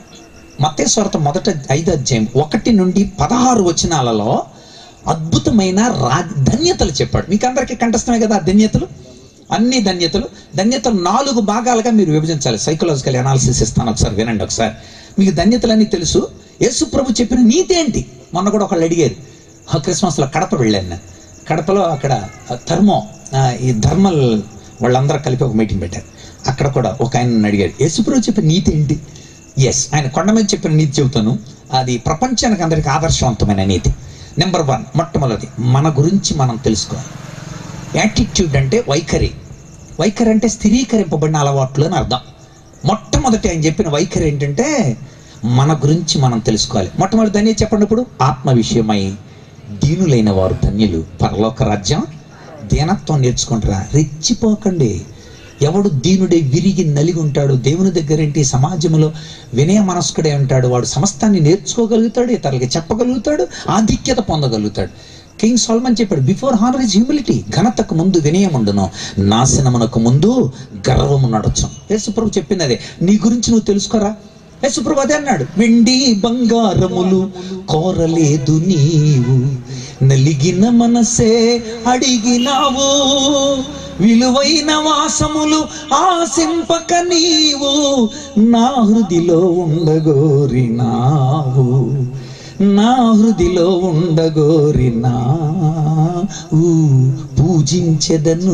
మత్తేశ్వరత మొదట ఐదు అధ్యాయం ఒకటి నుండి పదహారు వచనాలలో అద్భుతమైన రా ధన్యతలు చెప్పాడు మీకు అందరికీ కంఠస్థమే కదా ఆ ధన్యతలు అన్ని ధన్యతలు ధన్యతలు నాలుగు భాగాలుగా మీరు విభజించాలి సైకలాజికల్ అనాలిసిస్ ఇస్తాను ఒకసారి వినండి ఒకసారి మీకు ధన్యతలన్నీ తెలుసు యేసు ప్రభు చెప్పిన నీతి ఏంటి మొన్న కూడా ఒకళ్ళు అడిగారు ఆ క్రిస్మస్లో కడప వెళ్ళాను నేను కడపలో అక్కడ థర్మో ఆ, ఈ ధర్మల్ వాళ్ళందరూ కలిపి ఒక మీటింగ్ పెట్టారు అక్కడ కూడా ఒక ఆయన నన్ను అడిగాడు యేసు ప్రభు చెప్పిన నీతి ఏంటి ఎస్ ఆయన కొండ మీద చెప్పిన నీతి చెబుతాను అది ప్రపంచానికి అందరికి ఆదర్శవంతమైన నీతి నెంబర్ వన్ మొట్టమొదటి మన గురించి మనం తెలుసుకోవాలి యాటిట్యూడ్ అంటే వైఖరి వైఖరి అంటే స్థిరీకరింపబడిన అలవాట్లు అని అర్థం మొట్టమొదటి ఆయన చెప్పిన వైఖరి ఏంటంటే మన గురించి మనం తెలుసుకోవాలి మొట్టమొదటి దాన్ని చెప్పండి ఇప్పుడు ఆత్మ విషయమై దీనులైన వారు ధన్యులు పరలోక రాజ్యం దీనత్వం నేర్చుకుంటారా రెచ్చిపోకండి ఎవడు దీనుడై విరిగి నలిగి ఉంటాడు దేవుని దగ్గరేంటి సమాజంలో వినయ మనస్కుడే ఉంటాడు వాడు సమస్తాన్ని నేర్చుకోగలుగుతాడు ఇతరులకి చెప్పగలుగుతాడు ఆధిక్యత పొందగలుగుతాడు కింగ్ సాల్మన్ చెప్పాడు బిఫోర్ హానర్ ఇస్ హ్యూమిలిటీ ఘనతకు ముందు వినయం ఉండును నాశనమునకు ముందు గర్వము నడచం యేసుప్రభు చెప్పింది అదే నీ గురించి నువ్వు తెలుసుకోరా యేసుప్రభు అదే అన్నాడు వెండి బంగారములు కోరలేదు నీవు నలిగిన మనసే అడిగినావు విలువైన వాసములు ఆశింపక నీవు నా హృదిలో ఉండగోరినావు నా హృదిలో ఉండగోరినావు పూజించెదను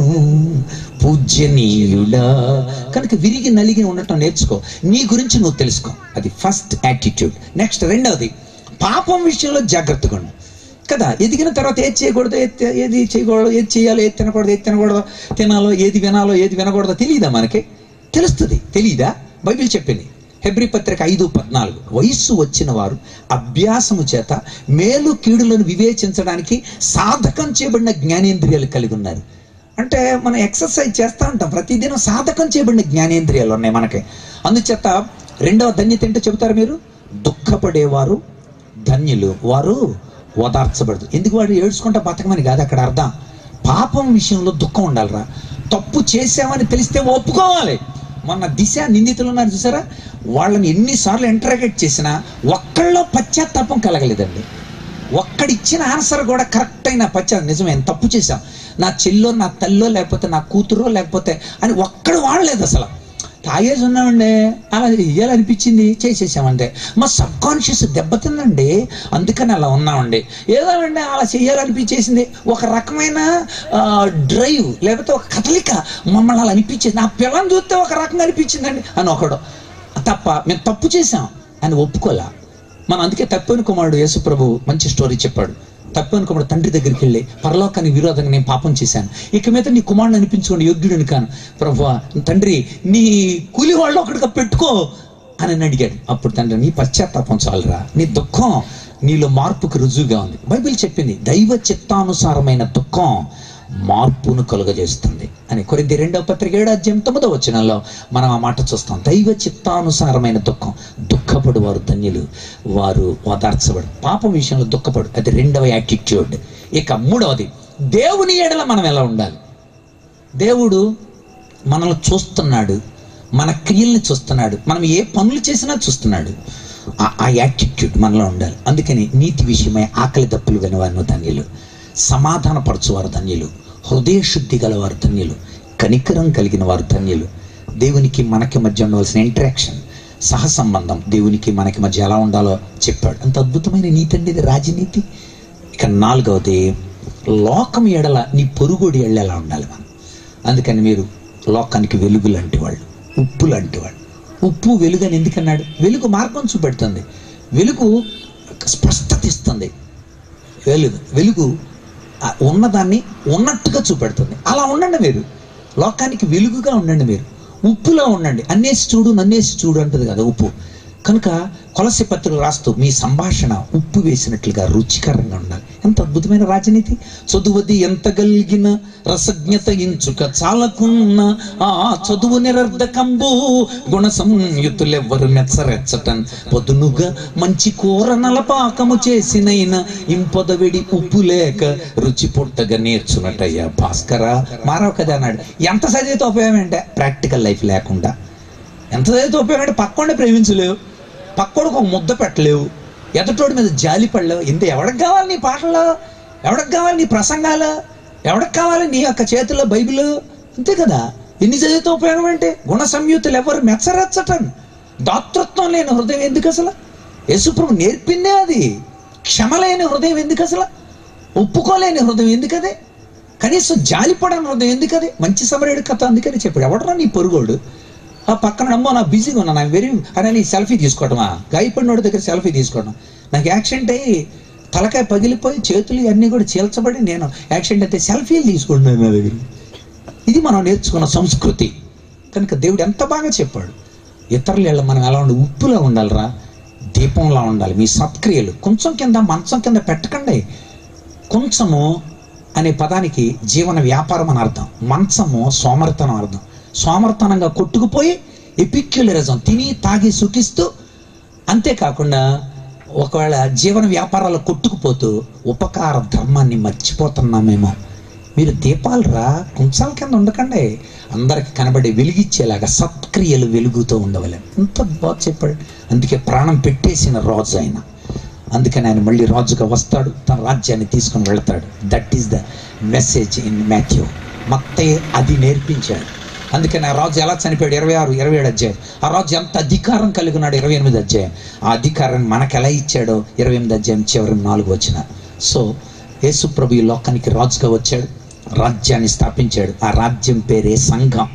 పూజ్యనీయుడా కనుక విరిగి నలిగి ఉండటం నేర్చుకో నీ గురించి నువ్వు తెలుసుకో అది ఫస్ట్ యాటిట్యూడ్ నెక్స్ట్ రెండవది పాపం విషయంలో జాగ్రత్తగా ఉండు కదా ఎదిగిన తర్వాత ఏది చేయకూడదు ఏది తే- ఏది చేయకూడదు ఏది చేయాలో ఏది తినకూడదు ఏది తినకూడదు తినాలో ఏది వినాలో ఏది వినకూడదో తెలియదా మనకి తెలుస్తుంది తెలియదా బైబిల్ చెప్పింది హెబ్రి పత్రిక ఐదు పద్నాలుగు వయస్సు వచ్చిన వారు అభ్యాసము చేత మేలు కీడులను వివేచించడానికి సాధకం చేయబడిన జ్ఞానేంద్రియాలు కలిగి ఉన్నారు అంటే మనం ఎక్సర్సైజ్ చేస్తూ ఉంటాం ప్రతిదినం సాధకం చేయబడిన జ్ఞానేంద్రియాలు ఉన్నాయి మనకి అందుచేత రెండవ ధన్యత ఏంటో చెబుతారు మీరు దుఃఖపడేవారు ధన్యులు వారు ఓదార్చబడదు ఎందుకు వాడు ఏడ్చుకుంటా బతకమని కాదు అక్కడ అర్థం పాపం విషయంలో దుఃఖం ఉండాలిరా తప్పు చేసామని తెలిస్తే ఒప్పుకోవాలి మొన్న దిశ నిందితులు ఉన్నారు చూసారా వాళ్ళని ఎన్నిసార్లు ఇంటరాగేట్ చేసినా ఒక్కళ్ళలో పశ్చాత్తాపం కలగలేదండి ఒక్కడిచ్చిన ఆన్సర్ కూడా కరెక్ట్ అయిన పచ్చ నిజమే తప్పు చేశాం నా చెల్లో నా తల్లో లేకపోతే నా కూతురో లేకపోతే అని ఒక్కడు వాడలేదు అసలు తాగేసి ఉన్నామండి అలా ఇయ్యాలనిపించింది చేసేసామంటే మా సబ్ కాన్షియస్ దెబ్బతిందండి అందుకని అలా ఉన్నామండి ఏదోనండి అలా చేయాలనిపించేసింది ఒక రకమైన ఆ, డ్రైవ్ లేకపోతే ఒక కదలిక మమ్మల్ని అలా అనిపించేది నా పిల్లని చూస్తే ఒక రకంగా అనిపించిందండి అని ఒకడు తప్ప మేము తప్పు చేసాం అని ఒప్పుకోలే మనం అందుకే తప్పని కుమారుడు యేసుప్రభు మంచి స్టోరీ చెప్పాడు తప్పని కుమారుడు తండ్రి దగ్గరికి వెళ్ళి పరలోకానికి విరోధంగా నేను పాపం చేశాను ఇక మీద నీ కుమారుని అనిపించుకోండి యోగ్యుడిని కాను ప్రభు తండ్రి నీ కూలి వాళ్ళు ఒకటిగా పెట్టుకో అని నన్ను అడిగాడు అప్పుడు తండ్రి నీ పశ్చాత్తాపం చాలురా నీ దుఃఖం నీలో మార్పుకు రుజువుగా ఉంది బైబిల్ చెప్పింది దైవ చిత్తానుసారమైన దుఃఖం మార్పును కలుగజేస్తుంది అని కొరింది రెండవ పత్రిక ఏడు అధ్యాయం తొమ్మిదో వచనంలో మనం ఆ మాట చూస్తాం దైవ చిత్తానుసారమైన దుఃఖం దుఃఖపడు వారు ధన్యులు వారు ఓదార్చబడు పాపం విషయంలో దుఃఖపడు అది రెండవ యాటిట్యూడ్ ఇక మూడవది దేవుని ఎడల మనం ఎలా ఉండాలి దేవుడు మనల్ని చూస్తున్నాడు మన క్రియల్ని చూస్తున్నాడు మనం ఏ పనులు చేసినా చూస్తున్నాడు ఆ- ఆ యాటిట్యూడ్ మనలో ఉండాలి అందుకని నీతి విషయమై ఆకలి దప్పులు వినవారు ధన్యులు సమాధానపరచువారు ధన్యులు హృదయ శుద్ధి గలవారు ధన్యులు కనికరం కలిగిన వారు ధన్యులు దేవునికి మనకి మధ్య ఉండవలసిన ఇంటరాక్షన్ సహసంబంధం దేవునికి మనకి మధ్య ఎలా ఉండాలో చెప్పాడు అంత అద్భుతమైన నీతి అండి ఇది రాజనీతి ఇక నాలుగవది లోకం ఎడల నీ పొరుగుడి ఎడల ఎలా ఉండాలి మనం అందుకని మీరు లోకానికి వెలుగు లాంటి వాళ్ళు ఉప్పు లాంటి వాళ్ళు ఉప్పు వెలుగు అని ఎందుకన్నాడు వెలుగు మార్గం చూపెడుతుంది వెలుగు స్పష్టత ఇస్తుంది వెలుగు వెలుగు ఆ ఉన్నదాన్ని ఉన్నట్టుగా చూపెడుతుంది అలా ఉండండి మీరు లోకానికి వెలుగుగా ఉండండి మీరు ఉప్పులా ఉండండి అన్నేసి చూడు నన్నేసి చూడు అంటది కదా ఉప్పు కనుక కొలసి పత్రికలు రాస్తూ మీ సంభాషణ ఉప్పు వేసినట్లుగా రుచికరంగా ఉండాలి ఎంత అద్భుతమైన రాజనీతి చదువది ఎంత గలిగిన రసజ్ఞత ఇంచుక చాలకున్న ఆ చదువు నిరర్ధకంబు గుణ సంయుతులెవ్వరు మెచ్చరెచ్చటన్ పొదునుగా మంచి కూర నలపాకము చేసినైన ఇంపొదవిడి ఉప్పు లేక రుచి పుట్టగా నేర్చునట్టయ్యా భాస్కర మారవ కదా అన్నాడు ఎంత చదివితే ఉపయోగం అంటే ప్రాక్టికల్ లైఫ్ లేకుండా ఎంత చదివితే ఉపయోగం అంటే పక్కోడే ప్రేమించలేవు పక్కోడికి ఒక ముద్ద పెట్టలేవు ఎదటోడి మీద జాలి పడలేవు ఇంత ఎవడికి కావాలి నీ పాటలు ఎవడికి కావాలి నీ ప్రసంగాలు ఎవడికి కావాలి నీ యొక్క చేతిలో బైబిల్ అంతే కదా ఎన్ని చదివితే ఉపయోగం అంటే గుణ సంయుతులు ఎవరు మెచ్చరచ్చటన్ దాతృత్వం లేని హృదయం ఎందుకు అసలు యేసుప్రభు నేర్పిందే అది క్షమ లేని హృదయం ఎందుకు అసలు ఒప్పుకోలేని హృదయం ఎందుకదే కనీసం జాలిపడని హృదయం ఎందుకది మంచి సమరేడు కథ అందుకని చెప్పాడు ఎవడరా నీ పొరుగోడు ఆ పక్కన అమ్మో నా బిజీగా ఉన్నా నాకు వెరీ అని సెల్ఫీ తీసుకోవటమా గాయపడినోడి దగ్గర సెల్ఫీ తీసుకోవడం నాకు యాక్సిడెంట్ అయ్యి తలకాయ పగిలిపోయి చేతులు అన్నీ కూడా చీల్చబడి నేను యాక్సిడెంట్ అయితే సెల్ఫీలు తీసుకుంటున్నాను నా దగ్గర ఇది మనం నేర్చుకున్న సంస్కృతి కనుక దేవుడు ఎంత బాగా చెప్పాడు ఇతరుల ఇళ్ళ మనం ఎలా ఉండి ఉప్పులా ఉండాలిరా దీపంలా ఉండాలి మీ సత్క్రియలు కొంచెం కింద మంచం కింద పెట్టకండి కొంచెము అనే పదానికి జీవన వ్యాపారం అని అర్థం మంచము సోమర్తనం అర్థం సోమర్తనంగా కొట్టుకుపోయి ఎపిక్యులరిజం తిని తాగి సుఖిస్తూ అంతేకాకుండా ఒకవేళ జీవన వ్యాపారాలు కొట్టుకుపోతూ ఉపకార ధర్మాన్ని మర్చిపోతున్నామేమో మీరు దీపాలు రా కుంచాల కింద ఉండకండి అందరికి కనబడి వెలిగిచ్చేలాగా సత్క్రియలు వెలుగుతూ ఉండవలే ఎంత బాగా చెప్పాడు అందుకే ప్రాణం పెట్టేసిన రాజు ఆయన అందుకని ఆయన మళ్ళీ రాజుగా వస్తాడు తన రాజ్యాన్ని తీసుకొని వెళ్తాడు that is the message in Matthew మత్తే అది నేర్పించాడు అందుకని ఆ రాజు ఎలా చనిపోయాడు ఇరవై ఆరు ఇరవై ఏడు అధ్యాయం ఆ రాజు ఎంత అధికారం కలిగి ఉన్నాడు ఇరవై ఎనిమిది అధ్యాయం ఆ అధికారాన్ని మనకు ఎలా ఇచ్చాడో ఇరవై ఎనిమిది అధ్యాయం చివరి నాలుగు వచ్చిన సో యేసు ప్రభు ఈ లోకానికి రాజుగా వచ్చాడు రాజ్యాన్ని స్థాపించాడు ఆ రాజ్యం పేరే సంఘం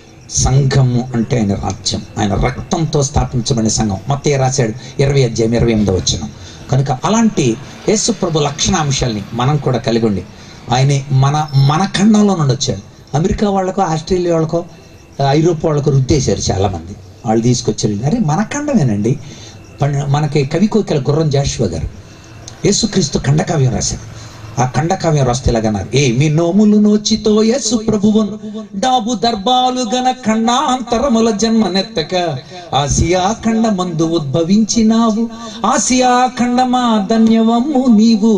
సంఘము అంటే ఆయన రాజ్యం ఆయన రక్తంతో స్థాపించబడిన సంఘం మొత్తం రాశాడు ఇరవై అధ్యాయం ఇరవై ఎనిమిదో వచ్చిన కనుక అలాంటి యేసు ప్రభు లక్షణాంశాల్ని మనం కూడా కలిగి ఉండి ఆయన మన మన ఖండంలో నుండి వచ్చాడు అమెరికా వాళ్ళకో ఆస్ట్రేలియా వాళ్ళకో ఆ, ఐరోపా వాళ్ళకో రుద్దేశారు చాలామంది వాళ్ళు తీసుకొచ్చారు అరే మన ఖండమేనండి పన్- మనకి కవి కోకిల గుర్రం జాషువా గారు యేసుక్రీస్తు ఖండకావ్యం రాశారు ఆ ఖండకావ్యం రాస్తే ఇలాగన్నారు ఏ మీ నోములు నోచితో యేసు ప్రభువును డాబు దర్బాలు గన ఖండాంతరముల జన్మనెత్తక ఆసియా ఖండమందు ఉద్భవించినావు ఆసియా ఖండమా ధన్యవమ్ము నీవు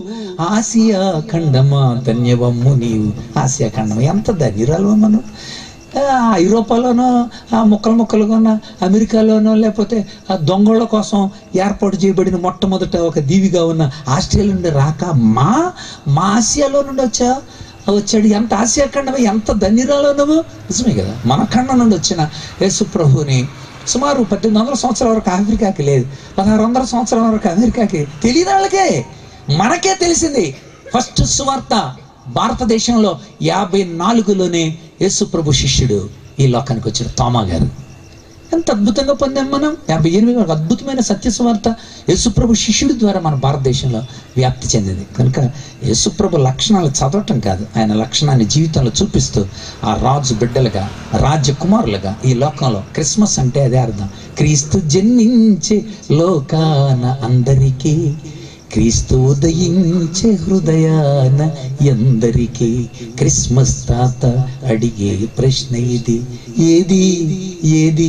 ఆసియా ఖండమా ధన్యవమ్ము నీవు ఆసియా ఖండం ఎంత ధన్యురాలు మనం ఆ, ఐరోపాలోనో ఆ ముక్కలు ముక్కలుగా అమెరికాలోనో లేకపోతే ఆ దొంగళ్ళ కోసం ఏర్పాటు చేయబడిన మొట్టమొదట ఒక దీవిగా ఉన్న ఆస్ట్రేలియా నుండి రాక మా మా ఆసియాలో నుండి వచ్చా వచ్చాడు ఎంత ఆసియా ఖండం ఎంత ధన్యురాలో నువ్వు నిజమే కదా మన ఖండం నుండి వచ్చిన యేసు ప్రభుని సుమారు పద్దెనిమిది వందల సంవత్సరాల వరకు ఆఫ్రికాకి లేదు పదహారు వందల సంవత్సరాల వరకు అమెరికాకి తెలియని వాళ్ళకే మనకే తెలిసింది ఫస్ట్ సువార్త భారతదేశంలో యాభై నాలుగులోనే యేసు ప్రభు శిష్యుడు ఈ లోకానికి వచ్చిన తోమా గారు ఎంత అద్భుతంగా పొందాం మనం యాభై ఎనిమిది వరకు అద్భుతమైన సత్యసువార్త యేసుప్రభు శిష్యుడి ద్వారా మన భారతదేశంలో వ్యాప్తి చెందింది కనుక యేసుప్రభు లక్షణాలు చదవటం కాదు ఆయన లక్షణాన్ని జీవితంలో చూపిస్తూ ఆ రాజు బిడ్డలుగా రాజకుమారులుగా ఈ లోకంలో క్రిస్మస్ అంటే అదే అర్థం క్రీస్తు జన్మించే లోకాన అందరికీ క్రీస్తు ఉదయించే హృదయాన ఎందరికీ క్రిస్మస్ తాత అడిగే ప్రశ్న ఇది ఏది ఏది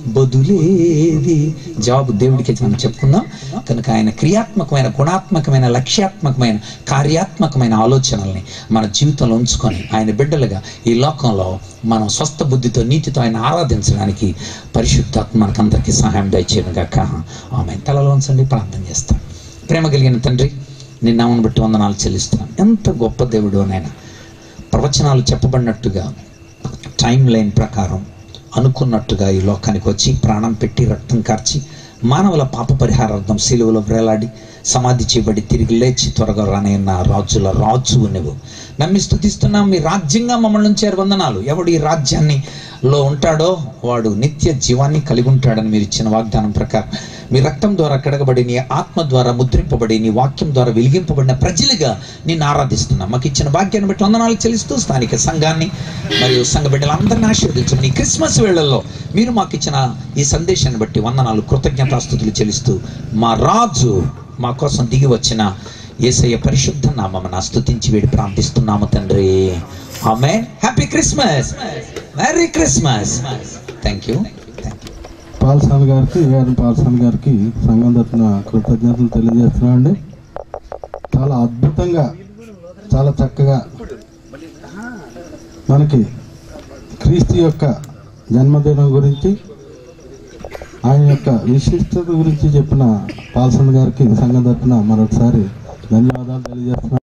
బదులేది జవాబు దేవుడికి మనం చెప్పుకుందాం కనుక ఆయన క్రియాత్మకమైన గుణాత్మకమైన లక్ష్యాత్మకమైన కార్యాత్మకమైన ఆలోచనల్ని మన జీవితంలో ఉంచుకొని ఆయన బిడ్డలుగా ఈ లోకంలో మనం స్వస్థ బుద్ధితో నీతితో ఆయన ఆరాధించడానికి పరిశుద్ధాత్మ మనకందరికీ సహాయం దయచేయను గాక ఆమె తలలో ఉంచండి ప్రార్థన చేస్తాం ప్రేమ కలిగిన తండ్రి నిన్న నామను బట్టి వందనాలు చెల్లిస్తున్నాను ఎంత గొప్ప దేవుడు నాయన ప్రవచనాలు చెప్పబడినట్టుగా టైం లైన్ ప్రకారం అనుకున్నట్టుగా ఈ లోకానికి వచ్చి ప్రాణం పెట్టి రక్తం కార్చి మానవుల పాప పరిహారార్థం సిలువలో వేలాడి సమాధి చేయబడి తిరిగి లేచి త్వరగా రానయ్యన్న రాజుల రాజు నువ్వు నమ్మి స్థుతిస్తున్నాం మీ రాజ్యంగా మమ్మల్ని ఉంచారు వందనాలు ఎవడు ఈ రాజ్యాన్ని లో ఉంటాడో వాడు నిత్య జీవాన్ని కలిగి ఉంటాడని మీరు ఇచ్చిన వాగ్దానం ప్రకారం మీ రక్తం ద్వారా కడగబడి నీ ఆత్మ ద్వారా ముద్రింపబడి నీ వాక్యం ద్వారా వెలిగింపబడిన ప్రజలుగా నిన్ను ఆరాధిస్తున్నాం మాకు ఇచ్చిన భాగ్యాన్ని బట్టి వందనాలు చెల్లిస్తూ స్థానిక సంఘాన్ని మరియు సంఘ బిడ్డలందరినీ ఆశీర్వదించండి ఈ క్రిస్మస్ వేళల్లో మీరు మాకు ఇచ్చిన ఈ సందేశాన్ని బట్టి వందనాలు కృతజ్ఞతాస్థుతులు చెల్లిస్తూ మా రాజు మా కోసం దిగి వచ్చిన ఏసయ్య పరిశుద్ధ నామమున స్తుతించి వేడి ప్రార్థిస్తున్నాము తండ్రి ఆమె happy Christmas merry Christmas thank you thank you Paulson గారికి ఏఆర్ పాల్సాన్ గారికి సంఘం తరఫున కృతజ్ఞతలు తెలియజేస్తున్నామండి చాలా అద్భుతంగా చాలా చక్కగా మనకి క్రీస్తు యొక్క జన్మదినం గురించి ఆయన యొక్క విశిష్టత గురించి చెప్పిన పాల్సన్ గారికి సంఘం తరఫున మరొకసారి ధన్యవాదాలు తెలియజేస్తున్నాం